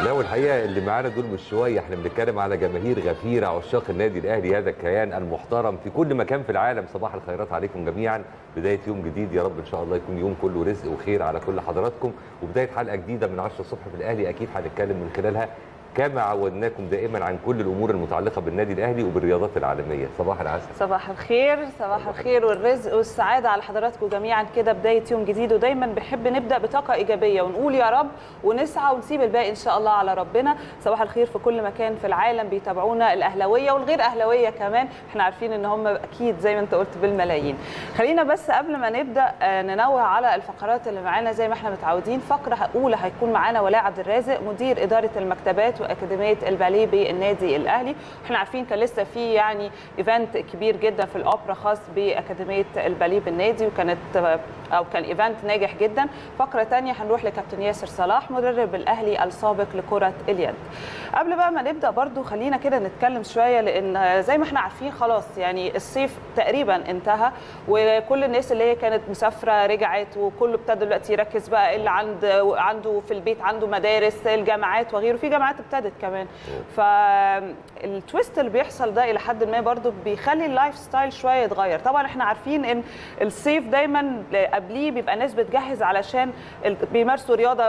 لا والحقيقه اللي معانا دول مش شويه احنا بنتكلم على جماهير غفيره عشاق النادي الاهلي هذا الكيان المحترم في كل مكان في العالم صباح الخيرات عليكم جميعا بدايه يوم جديد يا رب ان شاء الله يكون يوم كله رزق وخير على كل حضراتكم وبدايه حلقه جديده من 10 الصبح في الاهلي اكيد هنتكلم من خلالها كما عودناكم دائما عن كل الامور المتعلقه بالنادي الاهلي وبالرياضات العالميه صباح العسل صباح الخير صباح الخير والرزق والسعاده على حضراتكم جميعا كده بدايه يوم جديد ودايما بنحب نبدا بطاقه ايجابيه ونقول يا رب ونسعى ونسيب الباقي ان شاء الله على ربنا صباح الخير في كل مكان في العالم بيتابعونا الاهلاويه والغير اهلاويه كمان احنا عارفين ان هم اكيد زي ما انت قلت بالملايين خلينا بس قبل ما نبدا ننوه على الفقرات اللي معانا زي ما احنا متعودين فقره اولى هيكون معانا ولاء عبد الرازق مدير اداره المكتبات واكاديميه الباليه بالنادي الاهلي احنا عارفين كان لسه في يعني ايفنت كبير جدا في الاوبرا خاص باكاديميه الباليه بالنادي وكانت او كان ايفنت ناجح جدا فقره ثانيه هنروح لكابتن ياسر صلاح مدرب الاهلي السابق لكره اليد قبل بقى ما نبدا برضو خلينا كده نتكلم شويه لان زي ما احنا عارفين خلاص يعني الصيف تقريبا انتهى وكل الناس اللي هي كانت مسافره رجعت وكله ابتدى دلوقتي يركز بقى اللي عند عنده في البيت عنده مدارس الجامعات وغيره في جامعات ابتدت كمان فالتويست اللي بيحصل ده الى حد ما برضو بيخلي اللايف ستايل شويه يتغير طبعا احنا عارفين ان الصيف دايما قبليه بيبقى ناس بتجهز علشان بيمارسوا رياضه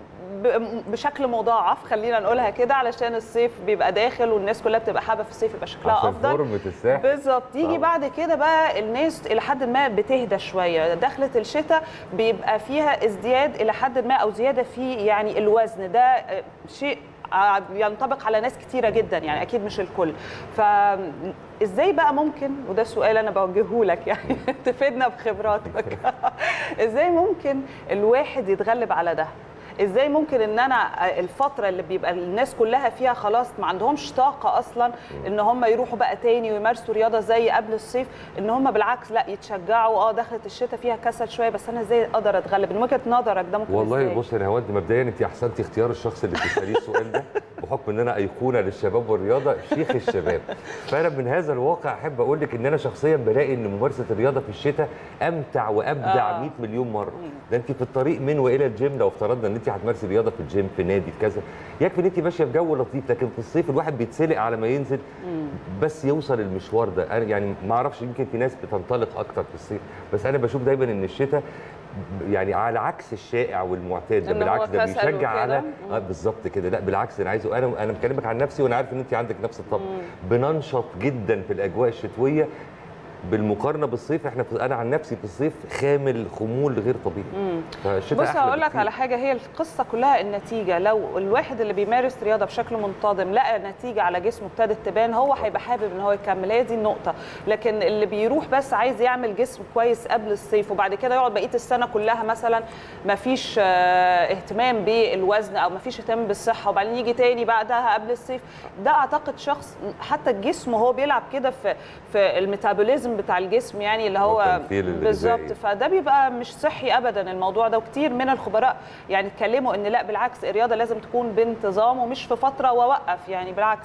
بشكل مضاعف خلينا نقولها كده علشان الصيف بيبقى داخل والناس كلها بتبقى حابه في الصيف يبقى شكلها عشان افضل فورمة الساحل بالظبط يجي بعد كده بقى الناس الى حد ما بتهدى شويه دخلت الشتاء بيبقى فيها ازدياد الى حد ما او زياده في يعني الوزن ده شيء ينطبق على ناس كتيره جدا يعني اكيد مش الكل فازاي بقى ممكن وده سؤال انا بوجهه لك يعني تفيدنا بخبراتك ازاي ممكن الواحد يتغلب على ده ازاي ممكن ان انا الفتره اللي بيبقى الناس كلها فيها خلاص ما عندهمش طاقه اصلا ان هم يروحوا بقى تاني ويمارسوا رياضه زي قبل الصيف ان هم بالعكس لا يتشجعوا اه دخلت الشتاء فيها كسل شويه بس انا ازاي اقدر اتغلب من وجهه نظرك ده ممكن والله إزاي؟ بص يا نهاوند مبدئيا انت احسنتي اختيار الشخص اللي بتساليه السؤال ده بحكم ان انا ايقونه للشباب والرياضه شيخ الشباب فانا من هذا الواقع احب اقول لك ان انا شخصيا بلاقي ان ممارسه الرياضه في الشتاء امتع وابدع آه. 100 مليون مره ده انت في الطريق من والى الجيم لو افترضنا ان انت هتمارسي رياضه في الجيم في نادي في كذا يكفي ان انت ماشيه في جو لطيف لكن في الصيف الواحد بيتسلق على ما ينزل بس يوصل المشوار ده انا يعني ما اعرفش يمكن في ناس بتنطلق اكتر في الصيف بس انا بشوف دايما ان الشتاء يعني على عكس الشائع والمعتاد ده إن هو بالعكس ده كسل بيشجع وكده. على مم. اه بالظبط كده لا بالعكس انا عايزه انا انا بكلمك عن نفسي وانا عارف ان انت عندك نفس الطبع بننشط جدا في الاجواء الشتويه بالمقارنه بالصيف احنا في انا عن نفسي في الصيف خامل خمول غير طبيعي فالشتاء بص أحلى هقول لك بكتير. على حاجه هي القصه كلها النتيجه لو الواحد اللي بيمارس رياضه بشكل منتظم لقى نتيجه على جسمه ابتدت تبان هو هيبقى حابب ان هو يكمل هي دي النقطه لكن اللي بيروح بس عايز يعمل جسم كويس قبل الصيف وبعد كده يقعد بقيه السنه كلها مثلا ما فيش اهتمام بالوزن او ما فيش اهتمام بالصحه وبعدين يجي تاني بعدها قبل الصيف ده اعتقد شخص حتى الجسم وهو بيلعب كده في في الميتابوليزم بتاع الجسم يعني اللي هو والتمثيل الغذائي. بالظبط فده بيبقى مش صحي ابدا الموضوع ده وكتير من الخبراء يعني اتكلموا ان لا بالعكس الرياضه لازم تكون بانتظام ومش في فتره واوقف يعني بالعكس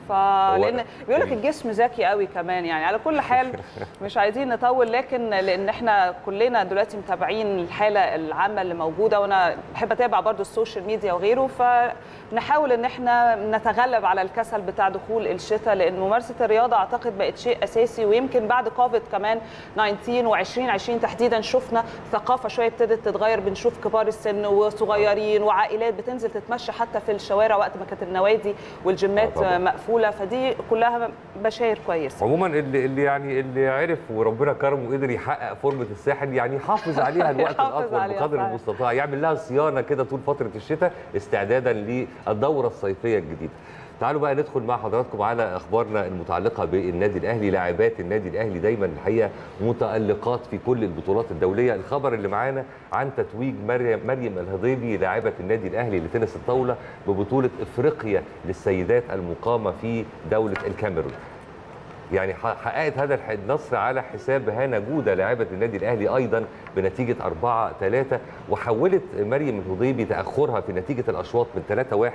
فلان بيقول لك الجسم ذكي قوي كمان يعني على كل حال مش عايزين نطول لكن لان احنا كلنا دلوقتي متابعين الحاله العامه اللي موجوده وانا بحب اتابع برضو السوشيال ميديا وغيره فنحاول ان احنا نتغلب على الكسل بتاع دخول الشتاء لان ممارسه الرياضه اعتقد بقت شيء اساسي ويمكن بعد كوفيد كمان 19 و2020 تحديدا شفنا ثقافه شويه ابتدت تتغير بنشوف كبار السن وصغيرين وعائلات بتنزل تتمشى حتى في الشوارع وقت ما كانت النوادي والجيمات آه طبعاً. مقفوله فدي كلها بشاير كويسه عموما اللي اللي يعني اللي عرف وربنا كرمه وقدر يحقق فورمه الساحل يعني يحافظ عليها الوقت يحافظ الاطول عليها بقدر صحيح. المستطاع يعمل لها صيانه كده طول فتره الشتاء استعدادا للدوره الصيفيه الجديده تعالوا بقى ندخل مع حضراتكم على اخبارنا المتعلقه بالنادي الاهلي لاعبات النادي الاهلي دايما الحقيقه متالقات في كل البطولات الدوليه الخبر اللي معانا عن تتويج مريم مريم الهضيبي لاعبه النادي الاهلي لتنس الطاوله ببطوله افريقيا للسيدات المقامه في دوله الكاميرون يعني حققت هذا النصر على حساب هانا جوده لاعبه النادي الاهلي ايضا بنتيجه 4 3 وحولت مريم الهضيبي تاخرها في نتيجه الاشواط من 3 1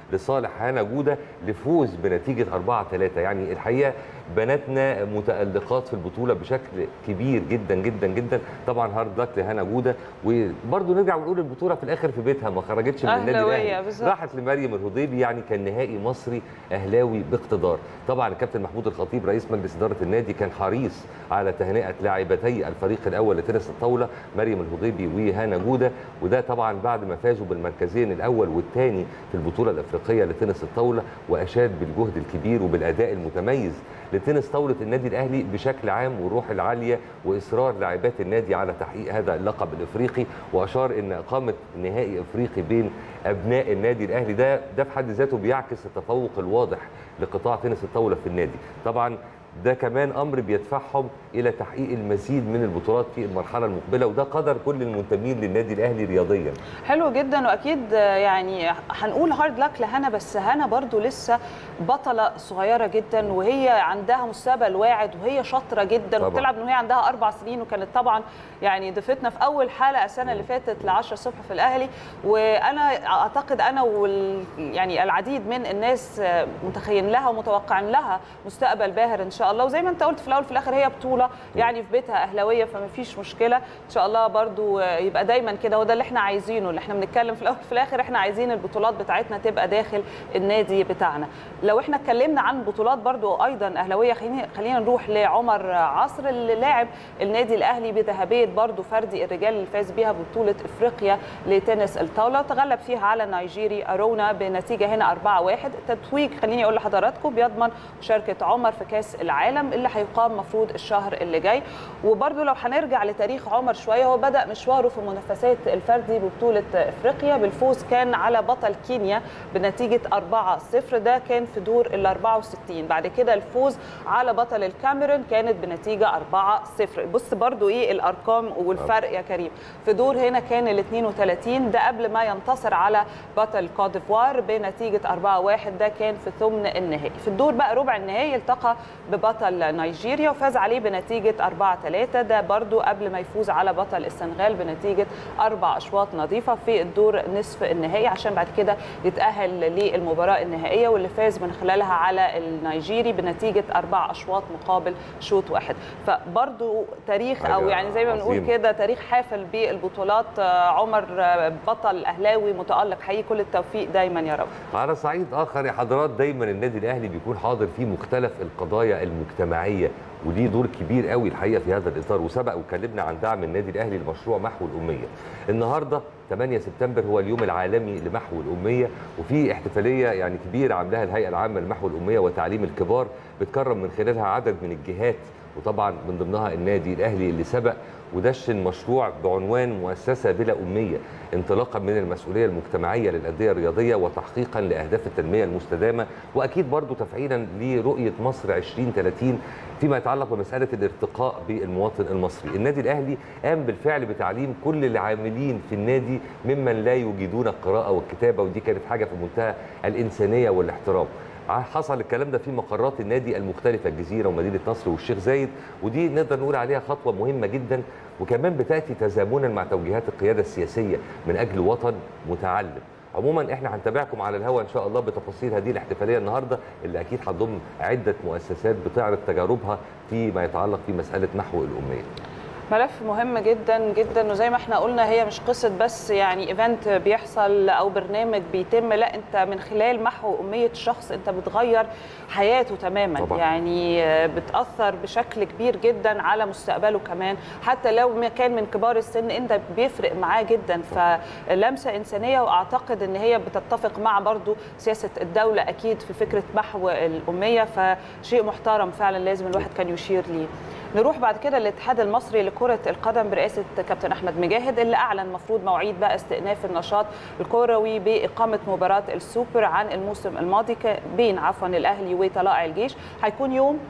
لصالح هنا جوده لفوز بنتيجه 4 3 يعني الحقيقه بناتنا متالقات في البطوله بشكل كبير جدا جدا جدا طبعا هارد لك لهنا جوده وبرده نرجع ونقول البطوله في الاخر في بيتها ما خرجتش من النادي أهلاوية الاهلي بالظبط. راحت لمريم الهضيبي يعني كان نهائي مصري اهلاوي باقتدار طبعا الكابتن محمود الخطيب رئيس مجلس اداره النادي كان حريص على تهنئه لاعبتي الفريق الاول لتنس الطاوله مريم الهضيبي وهنا جوده وده طبعا بعد ما فازوا بالمركزين الاول والثاني في البطوله الافريقيه لتنس الطاوله واشاد بالجهد الكبير وبالاداء المتميز لتنس طاوله النادي الاهلي بشكل عام والروح العاليه واصرار لاعبات النادي على تحقيق هذا اللقب الافريقي واشار ان اقامه نهائي افريقي بين ابناء النادي الاهلي ده ده في حد ذاته بيعكس التفوق الواضح لقطاع تنس الطاوله في النادي طبعا ده كمان امر بيدفعهم الى تحقيق المزيد من البطولات في المرحله المقبله وده قدر كل المنتمين للنادي الاهلي رياضيا حلو جدا واكيد يعني هنقول هارد لك لهنا بس هنا برضو لسه بطله صغيره جدا وهي عندها مستقبل واعد وهي شاطره جدا طبعاً. وبتلعب من وهي عندها اربع سنين وكانت طبعا يعني ضيفتنا في اول حلقه السنه اللي فاتت ل 10 الصبح في الاهلي وانا اعتقد انا وال يعني العديد من الناس متخيلين لها ومتوقعين لها مستقبل باهر ان شاء الله وزي ما انت قلت في الاول وفي الاخر هي بطوله يعني في بيتها اهلاويه فما فيش مشكله ان شاء الله برضو يبقى دايما كده وده اللي احنا عايزينه اللي احنا بنتكلم في الاول وفي الاخر احنا عايزين البطولات بتاعتنا تبقى داخل النادي بتاعنا لو احنا اتكلمنا عن بطولات برضو ايضا اهلاويه خلينا خلينا نروح لعمر عصر اللي لاعب النادي الاهلي بذهبيه برضو فردي الرجال اللي فاز بيها ببطوله افريقيا لتنس الطاوله تغلب فيها على النيجيري ارونا بنتيجه هنا 4-1 التتويج خليني اقول لحضراتكم بيضمن مشاركه عمر في كاس العالم اللي هيقام مفروض الشهر اللي جاي وبرضو لو هنرجع لتاريخ عمر شويه هو بدا مشواره في منافسات الفردي ببطوله افريقيا بالفوز كان على بطل كينيا بنتيجه 4-0 ده كان في دور ال 64 بعد كده الفوز على بطل الكاميرون كانت بنتيجه 4-0 بص برضو ايه الارقام والفرق يا كريم في دور هنا كان ال 32 ده قبل ما ينتصر على بطل كوت ديفوار بنتيجه 4-1 ده كان في ثمن النهائي في الدور بقى ربع النهائي التقى ببطل نيجيريا وفاز عليه بنتيجه 4-3 ده برضو قبل ما يفوز على بطل السنغال بنتيجه اربع اشواط نظيفه في الدور نصف النهائي عشان بعد كده يتاهل للمباراه النهائيه واللي فاز من خلالها على النيجيري بنتيجه اربع اشواط مقابل شوط واحد فبرضو تاريخ او حاجة يعني زي ما بنقول عظيمة. كده تاريخ حافل بالبطولات آه، عمر آه، بطل اهلاوي متالق حقيقي كل التوفيق دايما يا رب على صعيد اخر يا حضرات دايما النادي الاهلي بيكون حاضر في مختلف القضايا المجتمعيه وليه دور كبير قوي الحقيقه في هذا الاطار وسبق واتكلمنا عن دعم النادي الاهلي لمشروع محو الاميه. النهارده 8 سبتمبر هو اليوم العالمي لمحو الاميه وفي احتفاليه يعني كبيره عاملاها الهيئه العامه لمحو الاميه وتعليم الكبار بتكرم من خلالها عدد من الجهات وطبعا من ضمنها النادي الاهلي اللي سبق ودشن مشروع بعنوان مؤسسه بلا اميه انطلاقا من المسؤوليه المجتمعيه للانديه الرياضيه وتحقيقا لاهداف التنميه المستدامه واكيد برضو تفعيلا لرؤيه مصر 2030 فيما يتعلق بمساله الارتقاء بالمواطن المصري. النادي الاهلي قام بالفعل بتعليم كل العاملين في النادي ممن لا يجيدون القراءه والكتابه ودي كانت حاجه في منتهى الانسانيه والاحترام. حصل الكلام ده في مقرات النادي المختلفة الجزيرة ومدينة نصر والشيخ زايد ودي نقدر نقول عليها خطوة مهمة جدا وكمان بتأتي تزامنا مع توجيهات القيادة السياسية من أجل وطن متعلم عموما احنا هنتابعكم على الهواء ان شاء الله بتفاصيل هذه الاحتفاليه النهارده اللي اكيد هتضم عده مؤسسات بتعرض تجاربها فيما يتعلق في مساله محو الاميه. ملف مهم جدا جدا وزي ما احنا قلنا هي مش قصه بس يعني ايفنت بيحصل او برنامج بيتم لا انت من خلال محو اميه شخص انت بتغير حياته تماما طبعا. يعني بتاثر بشكل كبير جدا على مستقبله كمان حتى لو ما كان من كبار السن انت بيفرق معاه جدا فلمسه انسانيه واعتقد ان هي بتتفق مع برضو سياسه الدوله اكيد في فكره محو الاميه فشيء محترم فعلا لازم الواحد كان يشير ليه نروح بعد كده للاتحاد المصري لكرة القدم برئاسة كابتن أحمد مجاهد اللي أعلن مفروض مواعيد بقى استئناف النشاط الكروي بإقامة مباراة السوبر عن الموسم الماضي ك- بين عفوا الأهلي وطلائع الجيش هيكون يوم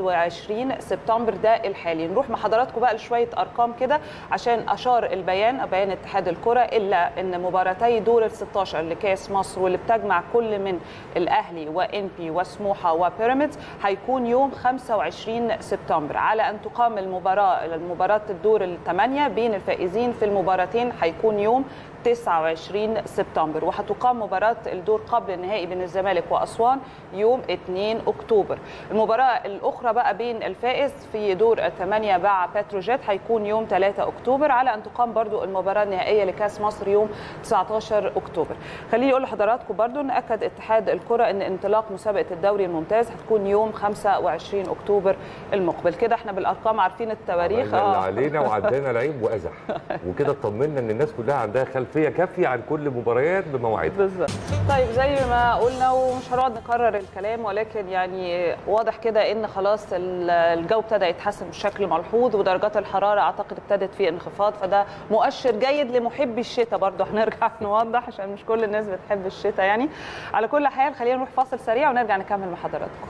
21 سبتمبر ده الحالي نروح مع حضراتكم بقى لشوية أرقام كده عشان أشار البيان بيان اتحاد الكرة إلا أن مباراتي دور ال 16 لكاس مصر واللي بتجمع كل من الأهلي وإنبي وسموحة وبيراميدز هيكون يوم 25 سبتمبر على ان تقام المباراه المباراه الدور الثمانيه بين الفائزين في المباراتين هيكون يوم 29 سبتمبر وهتقام مباراة الدور قبل النهائي بين الزمالك وأسوان يوم 2 أكتوبر المباراة الأخرى بقى بين الفائز في دور الثمانية مع بتروجيت هيكون يوم 3 أكتوبر على أن تقام برضو المباراة النهائية لكأس مصر يوم 19 أكتوبر خليني أقول لحضراتكم برضو أن أكد اتحاد الكرة أن انطلاق مسابقة الدوري الممتاز هتكون يوم 25 أكتوبر المقبل كده احنا بالأرقام عارفين التواريخ عملنا اللي علينا وعدينا العيب وازح وكده اطمنا ان الناس كلها عندها خلفيه كافيه عن كل مباريات بمواعيدها بالظبط طيب زي ما قلنا ومش هنقعد نكرر الكلام ولكن يعني واضح كده ان خلاص ال- الجو ابتدى يتحسن بشكل ملحوظ ودرجات الحراره اعتقد ابتدت في انخفاض فده مؤشر جيد لمحبي الشتاء برضه هنرجع نوضح عشان مش كل الناس بتحب الشتاء يعني على كل حال خلينا نروح فاصل سريع ونرجع نكمل مع حضراتكم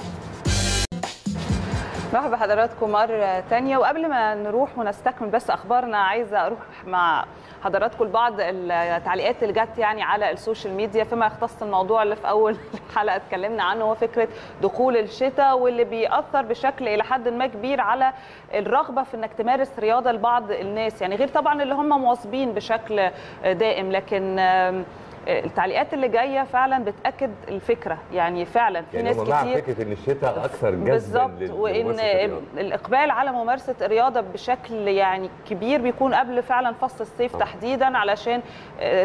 مرحبا بحضراتكم مرة تانية وقبل ما نروح ونستكمل بس أخبارنا عايزة أروح مع حضراتكم لبعض التعليقات اللي جت يعني على السوشيال ميديا فيما يختص الموضوع اللي في أول حلقة اتكلمنا عنه هو فكرة دخول الشتاء واللي بيأثر بشكل إلى حد ما كبير على الرغبة في إنك تمارس رياضة لبعض الناس يعني غير طبعا اللي هم مواظبين بشكل دائم لكن آم، التعليقات اللي جايه فعلا بتاكد الفكره يعني فعلا في يعني ناس هم مع كتير فكره ان الشتاء اكثر جذبا بالظبط لل- وان لممارسة الرياضة. الاقبال على ممارسه الرياضه بشكل يعني كبير بيكون قبل فعلا فصل الصيف طبعا. تحديدا علشان آه،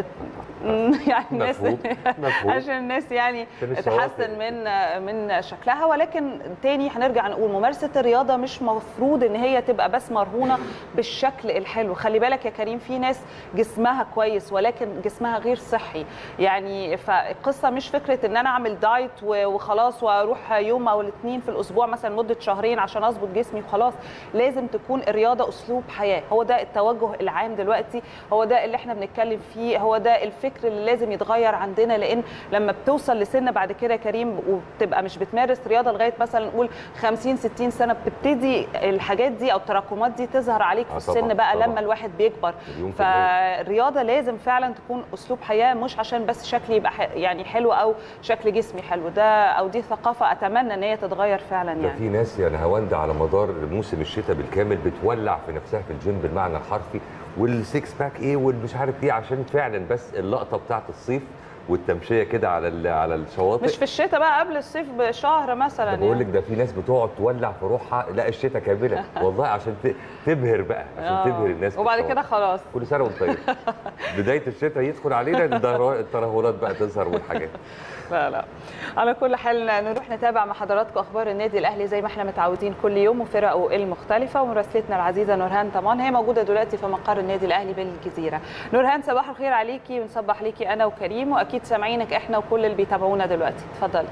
يعني الناس مفهوم، مفهوم. عشان الناس يعني عشان الشواطئ. تحسن من من شكلها ولكن تاني هنرجع نقول ممارسه الرياضه مش مفروض ان هي تبقى بس مرهونه بالشكل الحلو خلي بالك يا كريم في ناس جسمها كويس ولكن جسمها غير صحي يعني فالقصه مش فكره ان انا اعمل دايت و- وخلاص واروح يوم او الاثنين في الاسبوع مثلا مده شهرين عشان اظبط جسمي وخلاص لازم تكون الرياضه اسلوب حياه هو ده التوجه العام دلوقتي هو ده اللي احنا بنتكلم فيه هو ده الفكر اللي لازم يتغير عندنا لان لما بتوصل لسن بعد كده يا كريم وبتبقى مش بتمارس رياضه لغايه مثلا نقول 50 60 سنه بتبتدي الحاجات دي او التراكمات دي تظهر عليك آه في طبعاً، السن بقى طبعاً. لما الواحد بيكبر مليون في المية. فالرياضه لازم فعلا تكون اسلوب حياه مش عشان بس شكلي يبقى ح- يعني حلو او شكل جسمي حلو ده او دي ثقافه اتمنى ان هي تتغير فعلا ده يعني في ناس يعني هواندا على مدار موسم الشتاء بالكامل بتولع في نفسها في الجيم بالمعنى الحرفي والسكس باك ايه والمش عارف ايه عشان فعلا بس اللقطه بتاعت الصيف والتمشيه كده على ال- على الشواطئ مش في الشتاء بقى قبل الصيف بشهر مثلا انا بقول لك يعني. ده في ناس بتقعد تولع في روحها لا الشتاء كامله والله عشان ت- تبهر بقى عشان آه. تبهر الناس في وبعد الشواطئ. كده خلاص كل سنه وانت طيب بدايه الشتاء يدخل علينا الدهر- الترهلات بقى تظهر والحاجات لا لا على كل حال نروح نتابع مع حضراتكم اخبار النادي الاهلي زي ما احنا متعودين كل يوم وفرقه المختلفه ومراسلتنا العزيزه نورهان طمان هي موجوده دلوقتي في مقر النادي الاهلي بالجزيره نورهان صباح الخير عليكي بنصبح ليكي انا وكريم واكيد سامعينك احنا وكل اللي بيتابعونا دلوقتي اتفضلي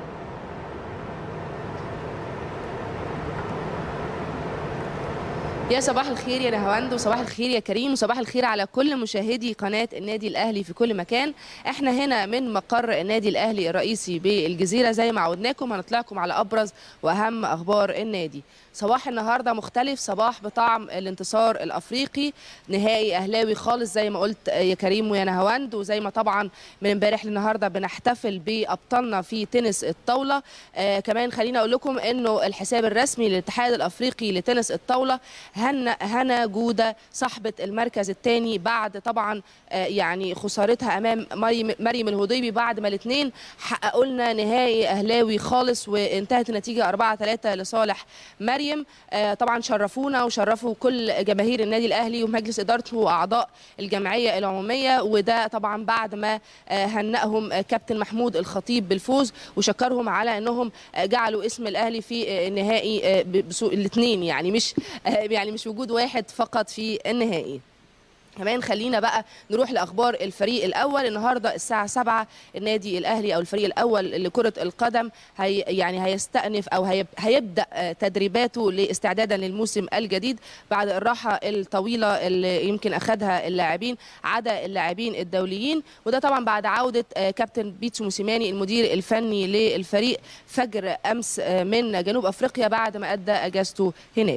يا صباح الخير يا نهاوند وصباح الخير يا كريم وصباح الخير على كل مشاهدي قناة النادي الأهلي في كل مكان احنا هنا من مقر النادي الأهلي الرئيسي بالجزيرة زي ما عودناكم هنطلعكم على أبرز وأهم أخبار النادي صباح النهارده مختلف صباح بطعم الانتصار الافريقي نهائي اهلاوي خالص زي ما قلت يا كريم ويا نهاوند وزي ما طبعا من امبارح للنهارده بنحتفل بابطالنا في تنس الطاوله آه كمان خليني اقول لكم انه الحساب الرسمي للاتحاد الافريقي لتنس الطاوله هنا هنا جوده صاحبه المركز الثاني بعد طبعا آه يعني خسارتها امام مريم مريم الهضيبي بعد ما الاثنين حققوا لنا نهائي اهلاوي خالص وانتهت النتيجه 4 3 لصالح مريم آه طبعا شرفونا وشرفوا كل جماهير النادي الاهلي ومجلس ادارته واعضاء الجمعيه العموميه وده طبعا بعد ما آه هنأهم آه كابتن محمود الخطيب بالفوز وشكرهم على انهم آه جعلوا اسم الاهلي في آه النهائي آه الاثنين يعني مش آه يعني مش وجود واحد فقط في النهائي كمان خلينا بقى نروح لاخبار الفريق الاول النهارده الساعه 7 النادي الاهلي او الفريق الاول لكره القدم هي يعني هيستأنف او هيب هيبدا تدريباته لاستعدادا للموسم الجديد بعد الراحه الطويله اللي يمكن اخذها اللاعبين عدا اللاعبين الدوليين وده طبعا بعد عوده كابتن بيتسو موسيماني المدير الفني للفريق فجر امس من جنوب افريقيا بعد ما ادى اجازته هناك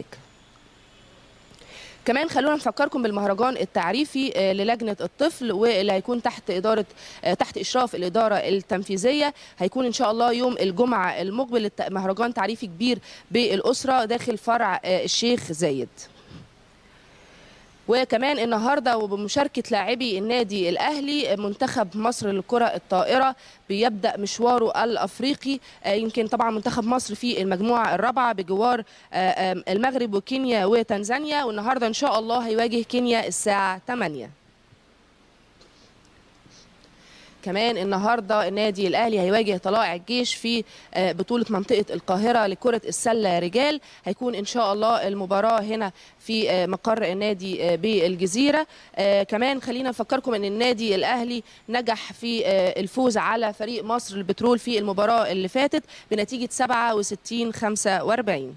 كمان خلونا نفكركم بالمهرجان التعريفي للجنه الطفل واللي هيكون تحت اداره تحت اشراف الاداره التنفيذيه هيكون ان شاء الله يوم الجمعه المقبل مهرجان تعريفي كبير بالاسره داخل فرع الشيخ زايد وكمان النهارده وبمشاركه لاعبي النادي الاهلي منتخب مصر للكره الطائره بيبدا مشواره الافريقي آه، يمكن طبعا منتخب مصر في المجموعه الرابعه بجوار آه، آه، المغرب وكينيا وتنزانيا والنهارده ان شاء الله هيواجه كينيا الساعه 8 كمان النهارده النادي الاهلي هيواجه طلائع الجيش في آه، بطوله منطقه القاهره لكره السله رجال هيكون ان شاء الله المباراه هنا في آه، مقر النادي آه، بالجزيره آه، كمان خلينا نفكركم ان النادي الاهلي نجح في آه، الفوز على فريق مصر البترول في المباراه اللي فاتت بنتيجه 67 45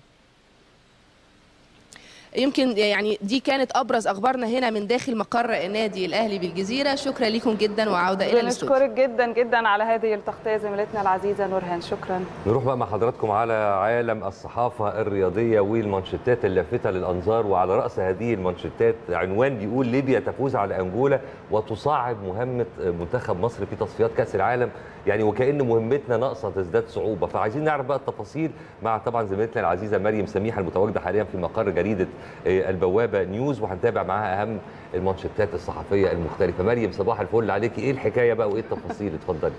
يمكن يعني دي كانت ابرز اخبارنا هنا من داخل مقر النادي الاهلي بالجزيره شكرا لكم جدا وعوده الى الاستوديو بنشكرك جدا جدا على هذه التغطيه زميلتنا العزيزه نورهان شكرا نروح بقى مع حضراتكم على عالم الصحافة الرياضية والمانشيتات اللافتة للأنظار وعلى رأس هذه المانشيتات عنوان بيقول ليبيا تفوز على أنجولا وتصعب مهمة منتخب مصر في تصفيات كأس العالم يعني وكأن مهمتنا ناقصة تزداد صعوبة فعايزين نعرف بقى التفاصيل مع طبعا زميلتنا العزيزة مريم سميحة المتواجدة حاليا في مقر جريدة آه، البوابة نيوز وهنتابع معاها أهم المانشيتات الصحفية المختلفة مريم صباح الفل عليكي إيه الحكاية بقى وإيه التفاصيل اتفضلي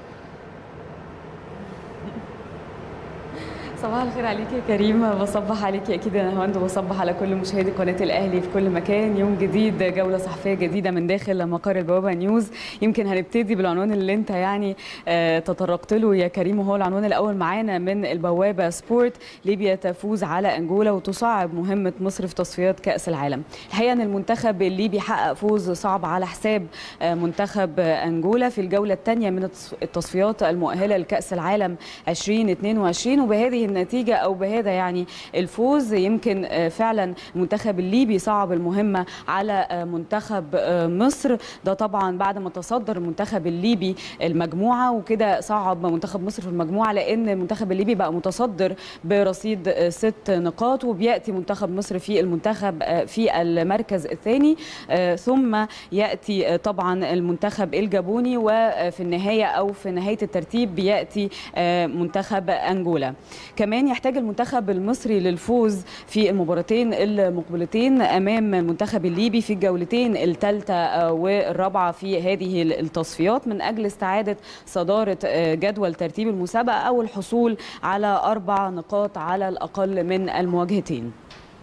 صباح الخير عليك يا كريم بصبح عليك اكيد انا هوند وبصبح على كل مشاهدي قناه الاهلي في كل مكان يوم جديد جوله صحفيه جديده من داخل مقر البوابه نيوز يمكن هنبتدي بالعنوان اللي انت يعني آه، تطرقت له يا كريم وهو العنوان الاول معانا من البوابه سبورت ليبيا تفوز على انجولا وتصعب مهمه مصر في تصفيات كاس العالم الحقيقه ان المنتخب الليبي حقق فوز صعب على حساب آه، منتخب آه، انجولا في الجوله الثانيه من التص- التصفيات المؤهله لكاس العالم 2022 وبهذه النتيجه او بهذا يعني الفوز يمكن آه، فعلا المنتخب الليبي صعب المهمه على آه، منتخب آه، مصر ده طبعا بعد ما تصدر المنتخب الليبي المجموعه وكده صعب منتخب مصر في المجموعه لان المنتخب الليبي بقى متصدر برصيد آه، ست نقاط وبياتي منتخب مصر في المنتخب آه، في المركز الثاني آه، ثم ياتي آه، طبعا المنتخب الجابوني وفي النهايه او في نهايه الترتيب بياتي آه، منتخب انجولا كمان يحتاج المنتخب المصري للفوز في المباراتين المقبلتين امام المنتخب الليبي في الجولتين الثالثه والرابعه في هذه التصفيات من اجل استعاده صداره آه، جدول ترتيب المسابقه او الحصول على اربع نقاط على الاقل من المواجهتين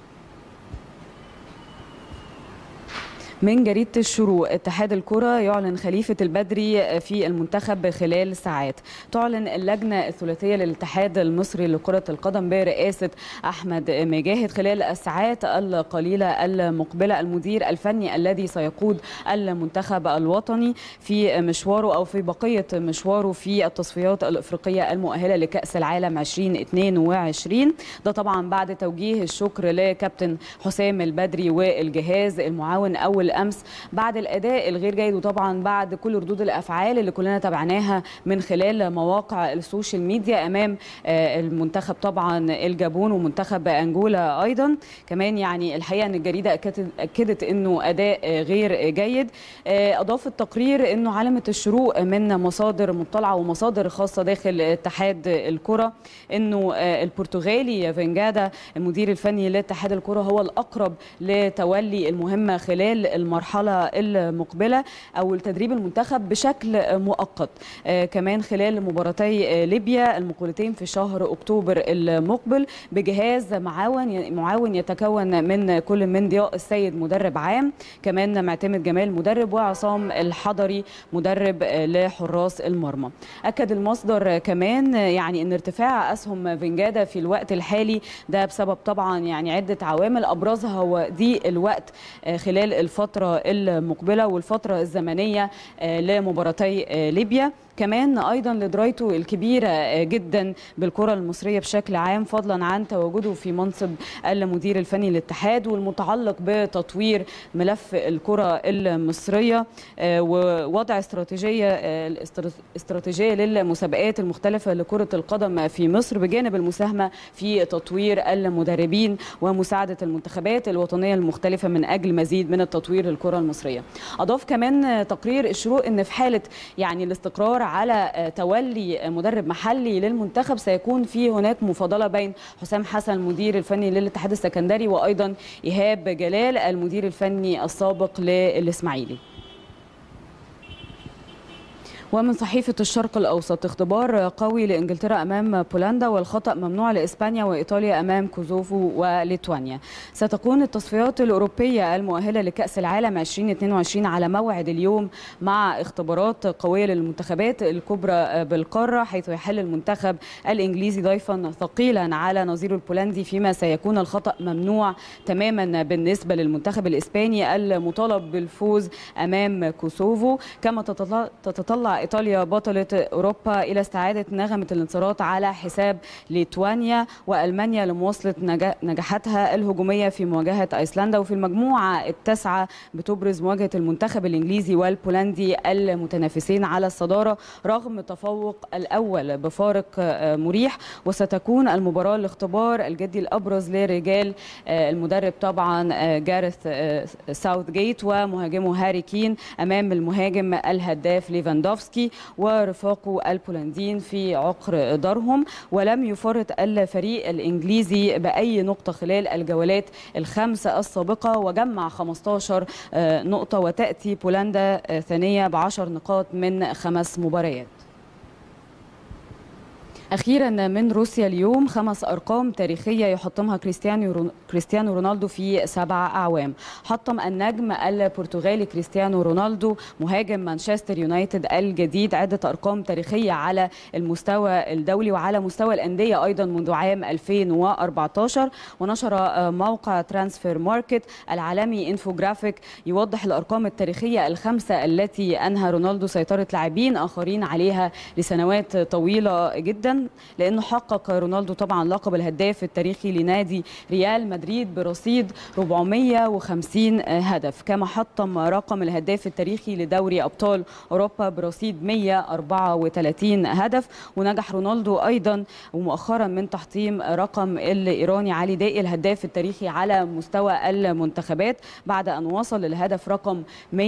من جريدة الشروق اتحاد الكرة يعلن خليفة البدري في المنتخب خلال ساعات تعلن اللجنة الثلاثية للاتحاد المصري لكرة القدم برئاسة أحمد مجاهد خلال الساعات القليلة المقبلة المدير الفني الذي سيقود المنتخب الوطني في مشواره أو في بقية مشواره في التصفيات الإفريقية المؤهلة لكأس العالم 2022 ده طبعا بعد توجيه الشكر لكابتن حسام البدري والجهاز المعاون أول الامس بعد الاداء الغير جيد وطبعا بعد كل ردود الافعال اللي كلنا تابعناها من خلال مواقع السوشيال ميديا امام آه، المنتخب طبعا الجابون ومنتخب انجولا ايضا كمان يعني الحقيقه ان الجريده أكدت- اكدت انه اداء آه، غير جيد آه، اضاف التقرير انه علامه الشروق من مصادر مطلعه ومصادر خاصه داخل اتحاد الكره انه آه، البرتغالي فينجادا المدير الفني لاتحاد الكره هو الاقرب لتولي المهمه خلال المرحله المقبله او التدريب المنتخب بشكل مؤقت آه، كمان خلال مباراتي آه، ليبيا المقبلتين في شهر اكتوبر المقبل بجهاز معاون معاون يتكون من كل من ضياء السيد مدرب عام كمان معتمد جمال مدرب وعصام الحضري مدرب آه، لحراس المرمى اكد المصدر آه، كمان آه، يعني ان ارتفاع اسهم فينجادا في الوقت الحالي ده بسبب طبعا يعني عده عوامل ابرزها هو ضيق الوقت آه، خلال الفتره المقبله والفتره الزمنيه آه، لمباراتي آه، ليبيا كمان ايضا لدرايته الكبيره آه، جدا بالكره المصريه بشكل عام فضلا عن تواجده في منصب المدير الفني للاتحاد والمتعلق بتطوير ملف الكره المصريه آه، ووضع استراتيجيه آه، الاستر- استراتيجيه للمسابقات المختلفه لكره القدم في مصر بجانب المساهمه في تطوير المدربين ومساعده المنتخبات الوطنيه المختلفه من اجل مزيد من التطوير للكره المصريه. اضاف كمان آه، تقرير الشروق ان في حاله يعني الاستقرار على تولي مدرب محلي للمنتخب سيكون في هناك مفاضله بين حسام حسن المدير الفني للاتحاد السكندري وايضا ايهاب جلال المدير الفني السابق للاسماعيلي ومن صحيفة الشرق الأوسط اختبار قوي لإنجلترا أمام بولندا والخطأ ممنوع لإسبانيا وإيطاليا أمام كوزوفو وليتوانيا ستكون التصفيات الأوروبية المؤهلة لكأس العالم 2022 على موعد اليوم مع اختبارات قوية للمنتخبات الكبرى بالقارة حيث يحل المنتخب الإنجليزي ضيفا ثقيلا على نظيره البولندي فيما سيكون الخطأ ممنوع تماما بالنسبة للمنتخب الإسباني المطالب بالفوز أمام كوسوفو كما تتطلع ايطاليا بطله اوروبا الى استعاده نغمه الانتصارات على حساب ليتوانيا والمانيا لمواصله نجاحاتها الهجوميه في مواجهه ايسلندا وفي المجموعه التاسعه بتبرز مواجهه المنتخب الانجليزي والبولندي المتنافسين على الصداره رغم تفوق الاول بفارق مريح وستكون المباراه الاختبار الجدي الابرز لرجال المدرب طبعا جارث ساوث جيت ومهاجمه هاري كين امام المهاجم الهداف ليفاندوفسكي ورفاقه البولنديين في عقر دارهم ولم يفرط الفريق الانجليزي باي نقطه خلال الجولات الخمسه السابقه وجمع 15 نقطه وتاتي بولندا ثانيه بعشر نقاط من خمس مباريات اخيرا من روسيا اليوم خمس ارقام تاريخيه يحطمها كريستيانو كريستيانو رونالدو في سبع اعوام حطم النجم البرتغالي كريستيانو رونالدو مهاجم مانشستر يونايتد الجديد عده ارقام تاريخيه على المستوى الدولي وعلى مستوى الانديه ايضا منذ عام 2014 ونشر موقع ترانسفير ماركت العالمي انفوجرافيك يوضح الارقام التاريخيه الخمسه التي انهى رونالدو سيطره لاعبين اخرين عليها لسنوات طويله جدا لانه حقق رونالدو طبعا لقب الهداف التاريخي لنادي ريال مدريد برصيد 450 هدف كما حطم رقم الهداف التاريخي لدوري ابطال اوروبا برصيد 134 هدف ونجح رونالدو ايضا ومؤخرا من تحطيم رقم الايراني علي دائي الهداف التاريخي على مستوى المنتخبات بعد ان وصل للهدف رقم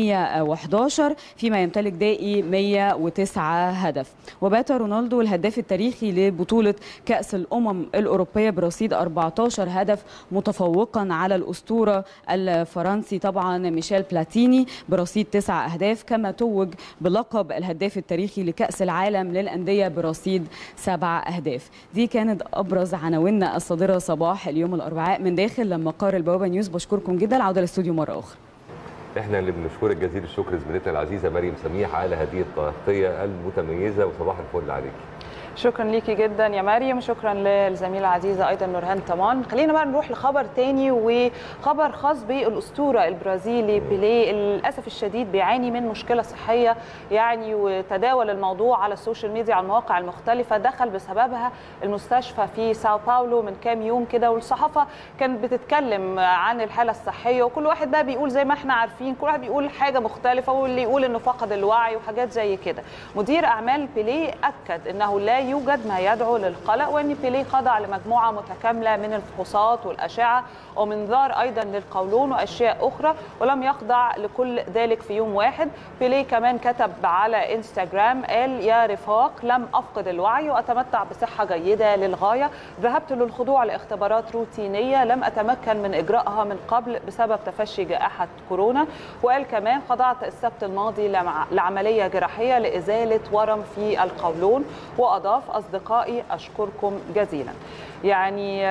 111 فيما يمتلك دائي 109 هدف وبات رونالدو الهداف التاريخي لبطولة كأس الأمم الأوروبية برصيد 14 هدف متفوقا على الأسطورة الفرنسي طبعا ميشيل بلاتيني برصيد 9 أهداف كما توج بلقب الهداف التاريخي لكأس العالم للأندية برصيد 7 أهداف دي كانت أبرز عناويننا الصادرة صباح اليوم الأربعاء من داخل مقر البوابة نيوز بشكركم جدا العودة للاستوديو مرة أخرى احنا اللي بنشكرك جزيل الشكر زميلتنا العزيزه مريم سميح على هذه التغطيه المتميزه وصباح الفل عليك شكرا ليكي جدا يا مريم شكرا للزميله العزيزه ايضا نورهان طمان خلينا بقى نروح لخبر تاني وخبر خاص بالاسطوره البرازيلي بيليه للاسف الشديد بيعاني من مشكله صحيه يعني وتداول الموضوع على السوشيال ميديا على المواقع المختلفه دخل بسببها المستشفى في ساو باولو من كام يوم كده والصحافه كانت بتتكلم عن الحاله الصحيه وكل واحد بقى بيقول زي ما احنا عارفين كل واحد بيقول حاجه مختلفه واللي يقول انه فقد الوعي وحاجات زي كده مدير اعمال بيليه اكد انه لا يوجد ما يدعو للقلق وان بيليه خضع لمجموعه متكامله من الفحوصات والاشعه ومنظار ايضا للقولون واشياء اخرى ولم يخضع لكل ذلك في يوم واحد بيليه كمان كتب على انستغرام قال يا رفاق لم افقد الوعي واتمتع بصحه جيده للغايه ذهبت للخضوع لاختبارات روتينيه لم اتمكن من اجرائها من قبل بسبب تفشي جائحه كورونا وقال كمان خضعت السبت الماضي لعمليه جراحيه لازاله ورم في القولون واضاف اصدقائي اشكركم جزيلا يعني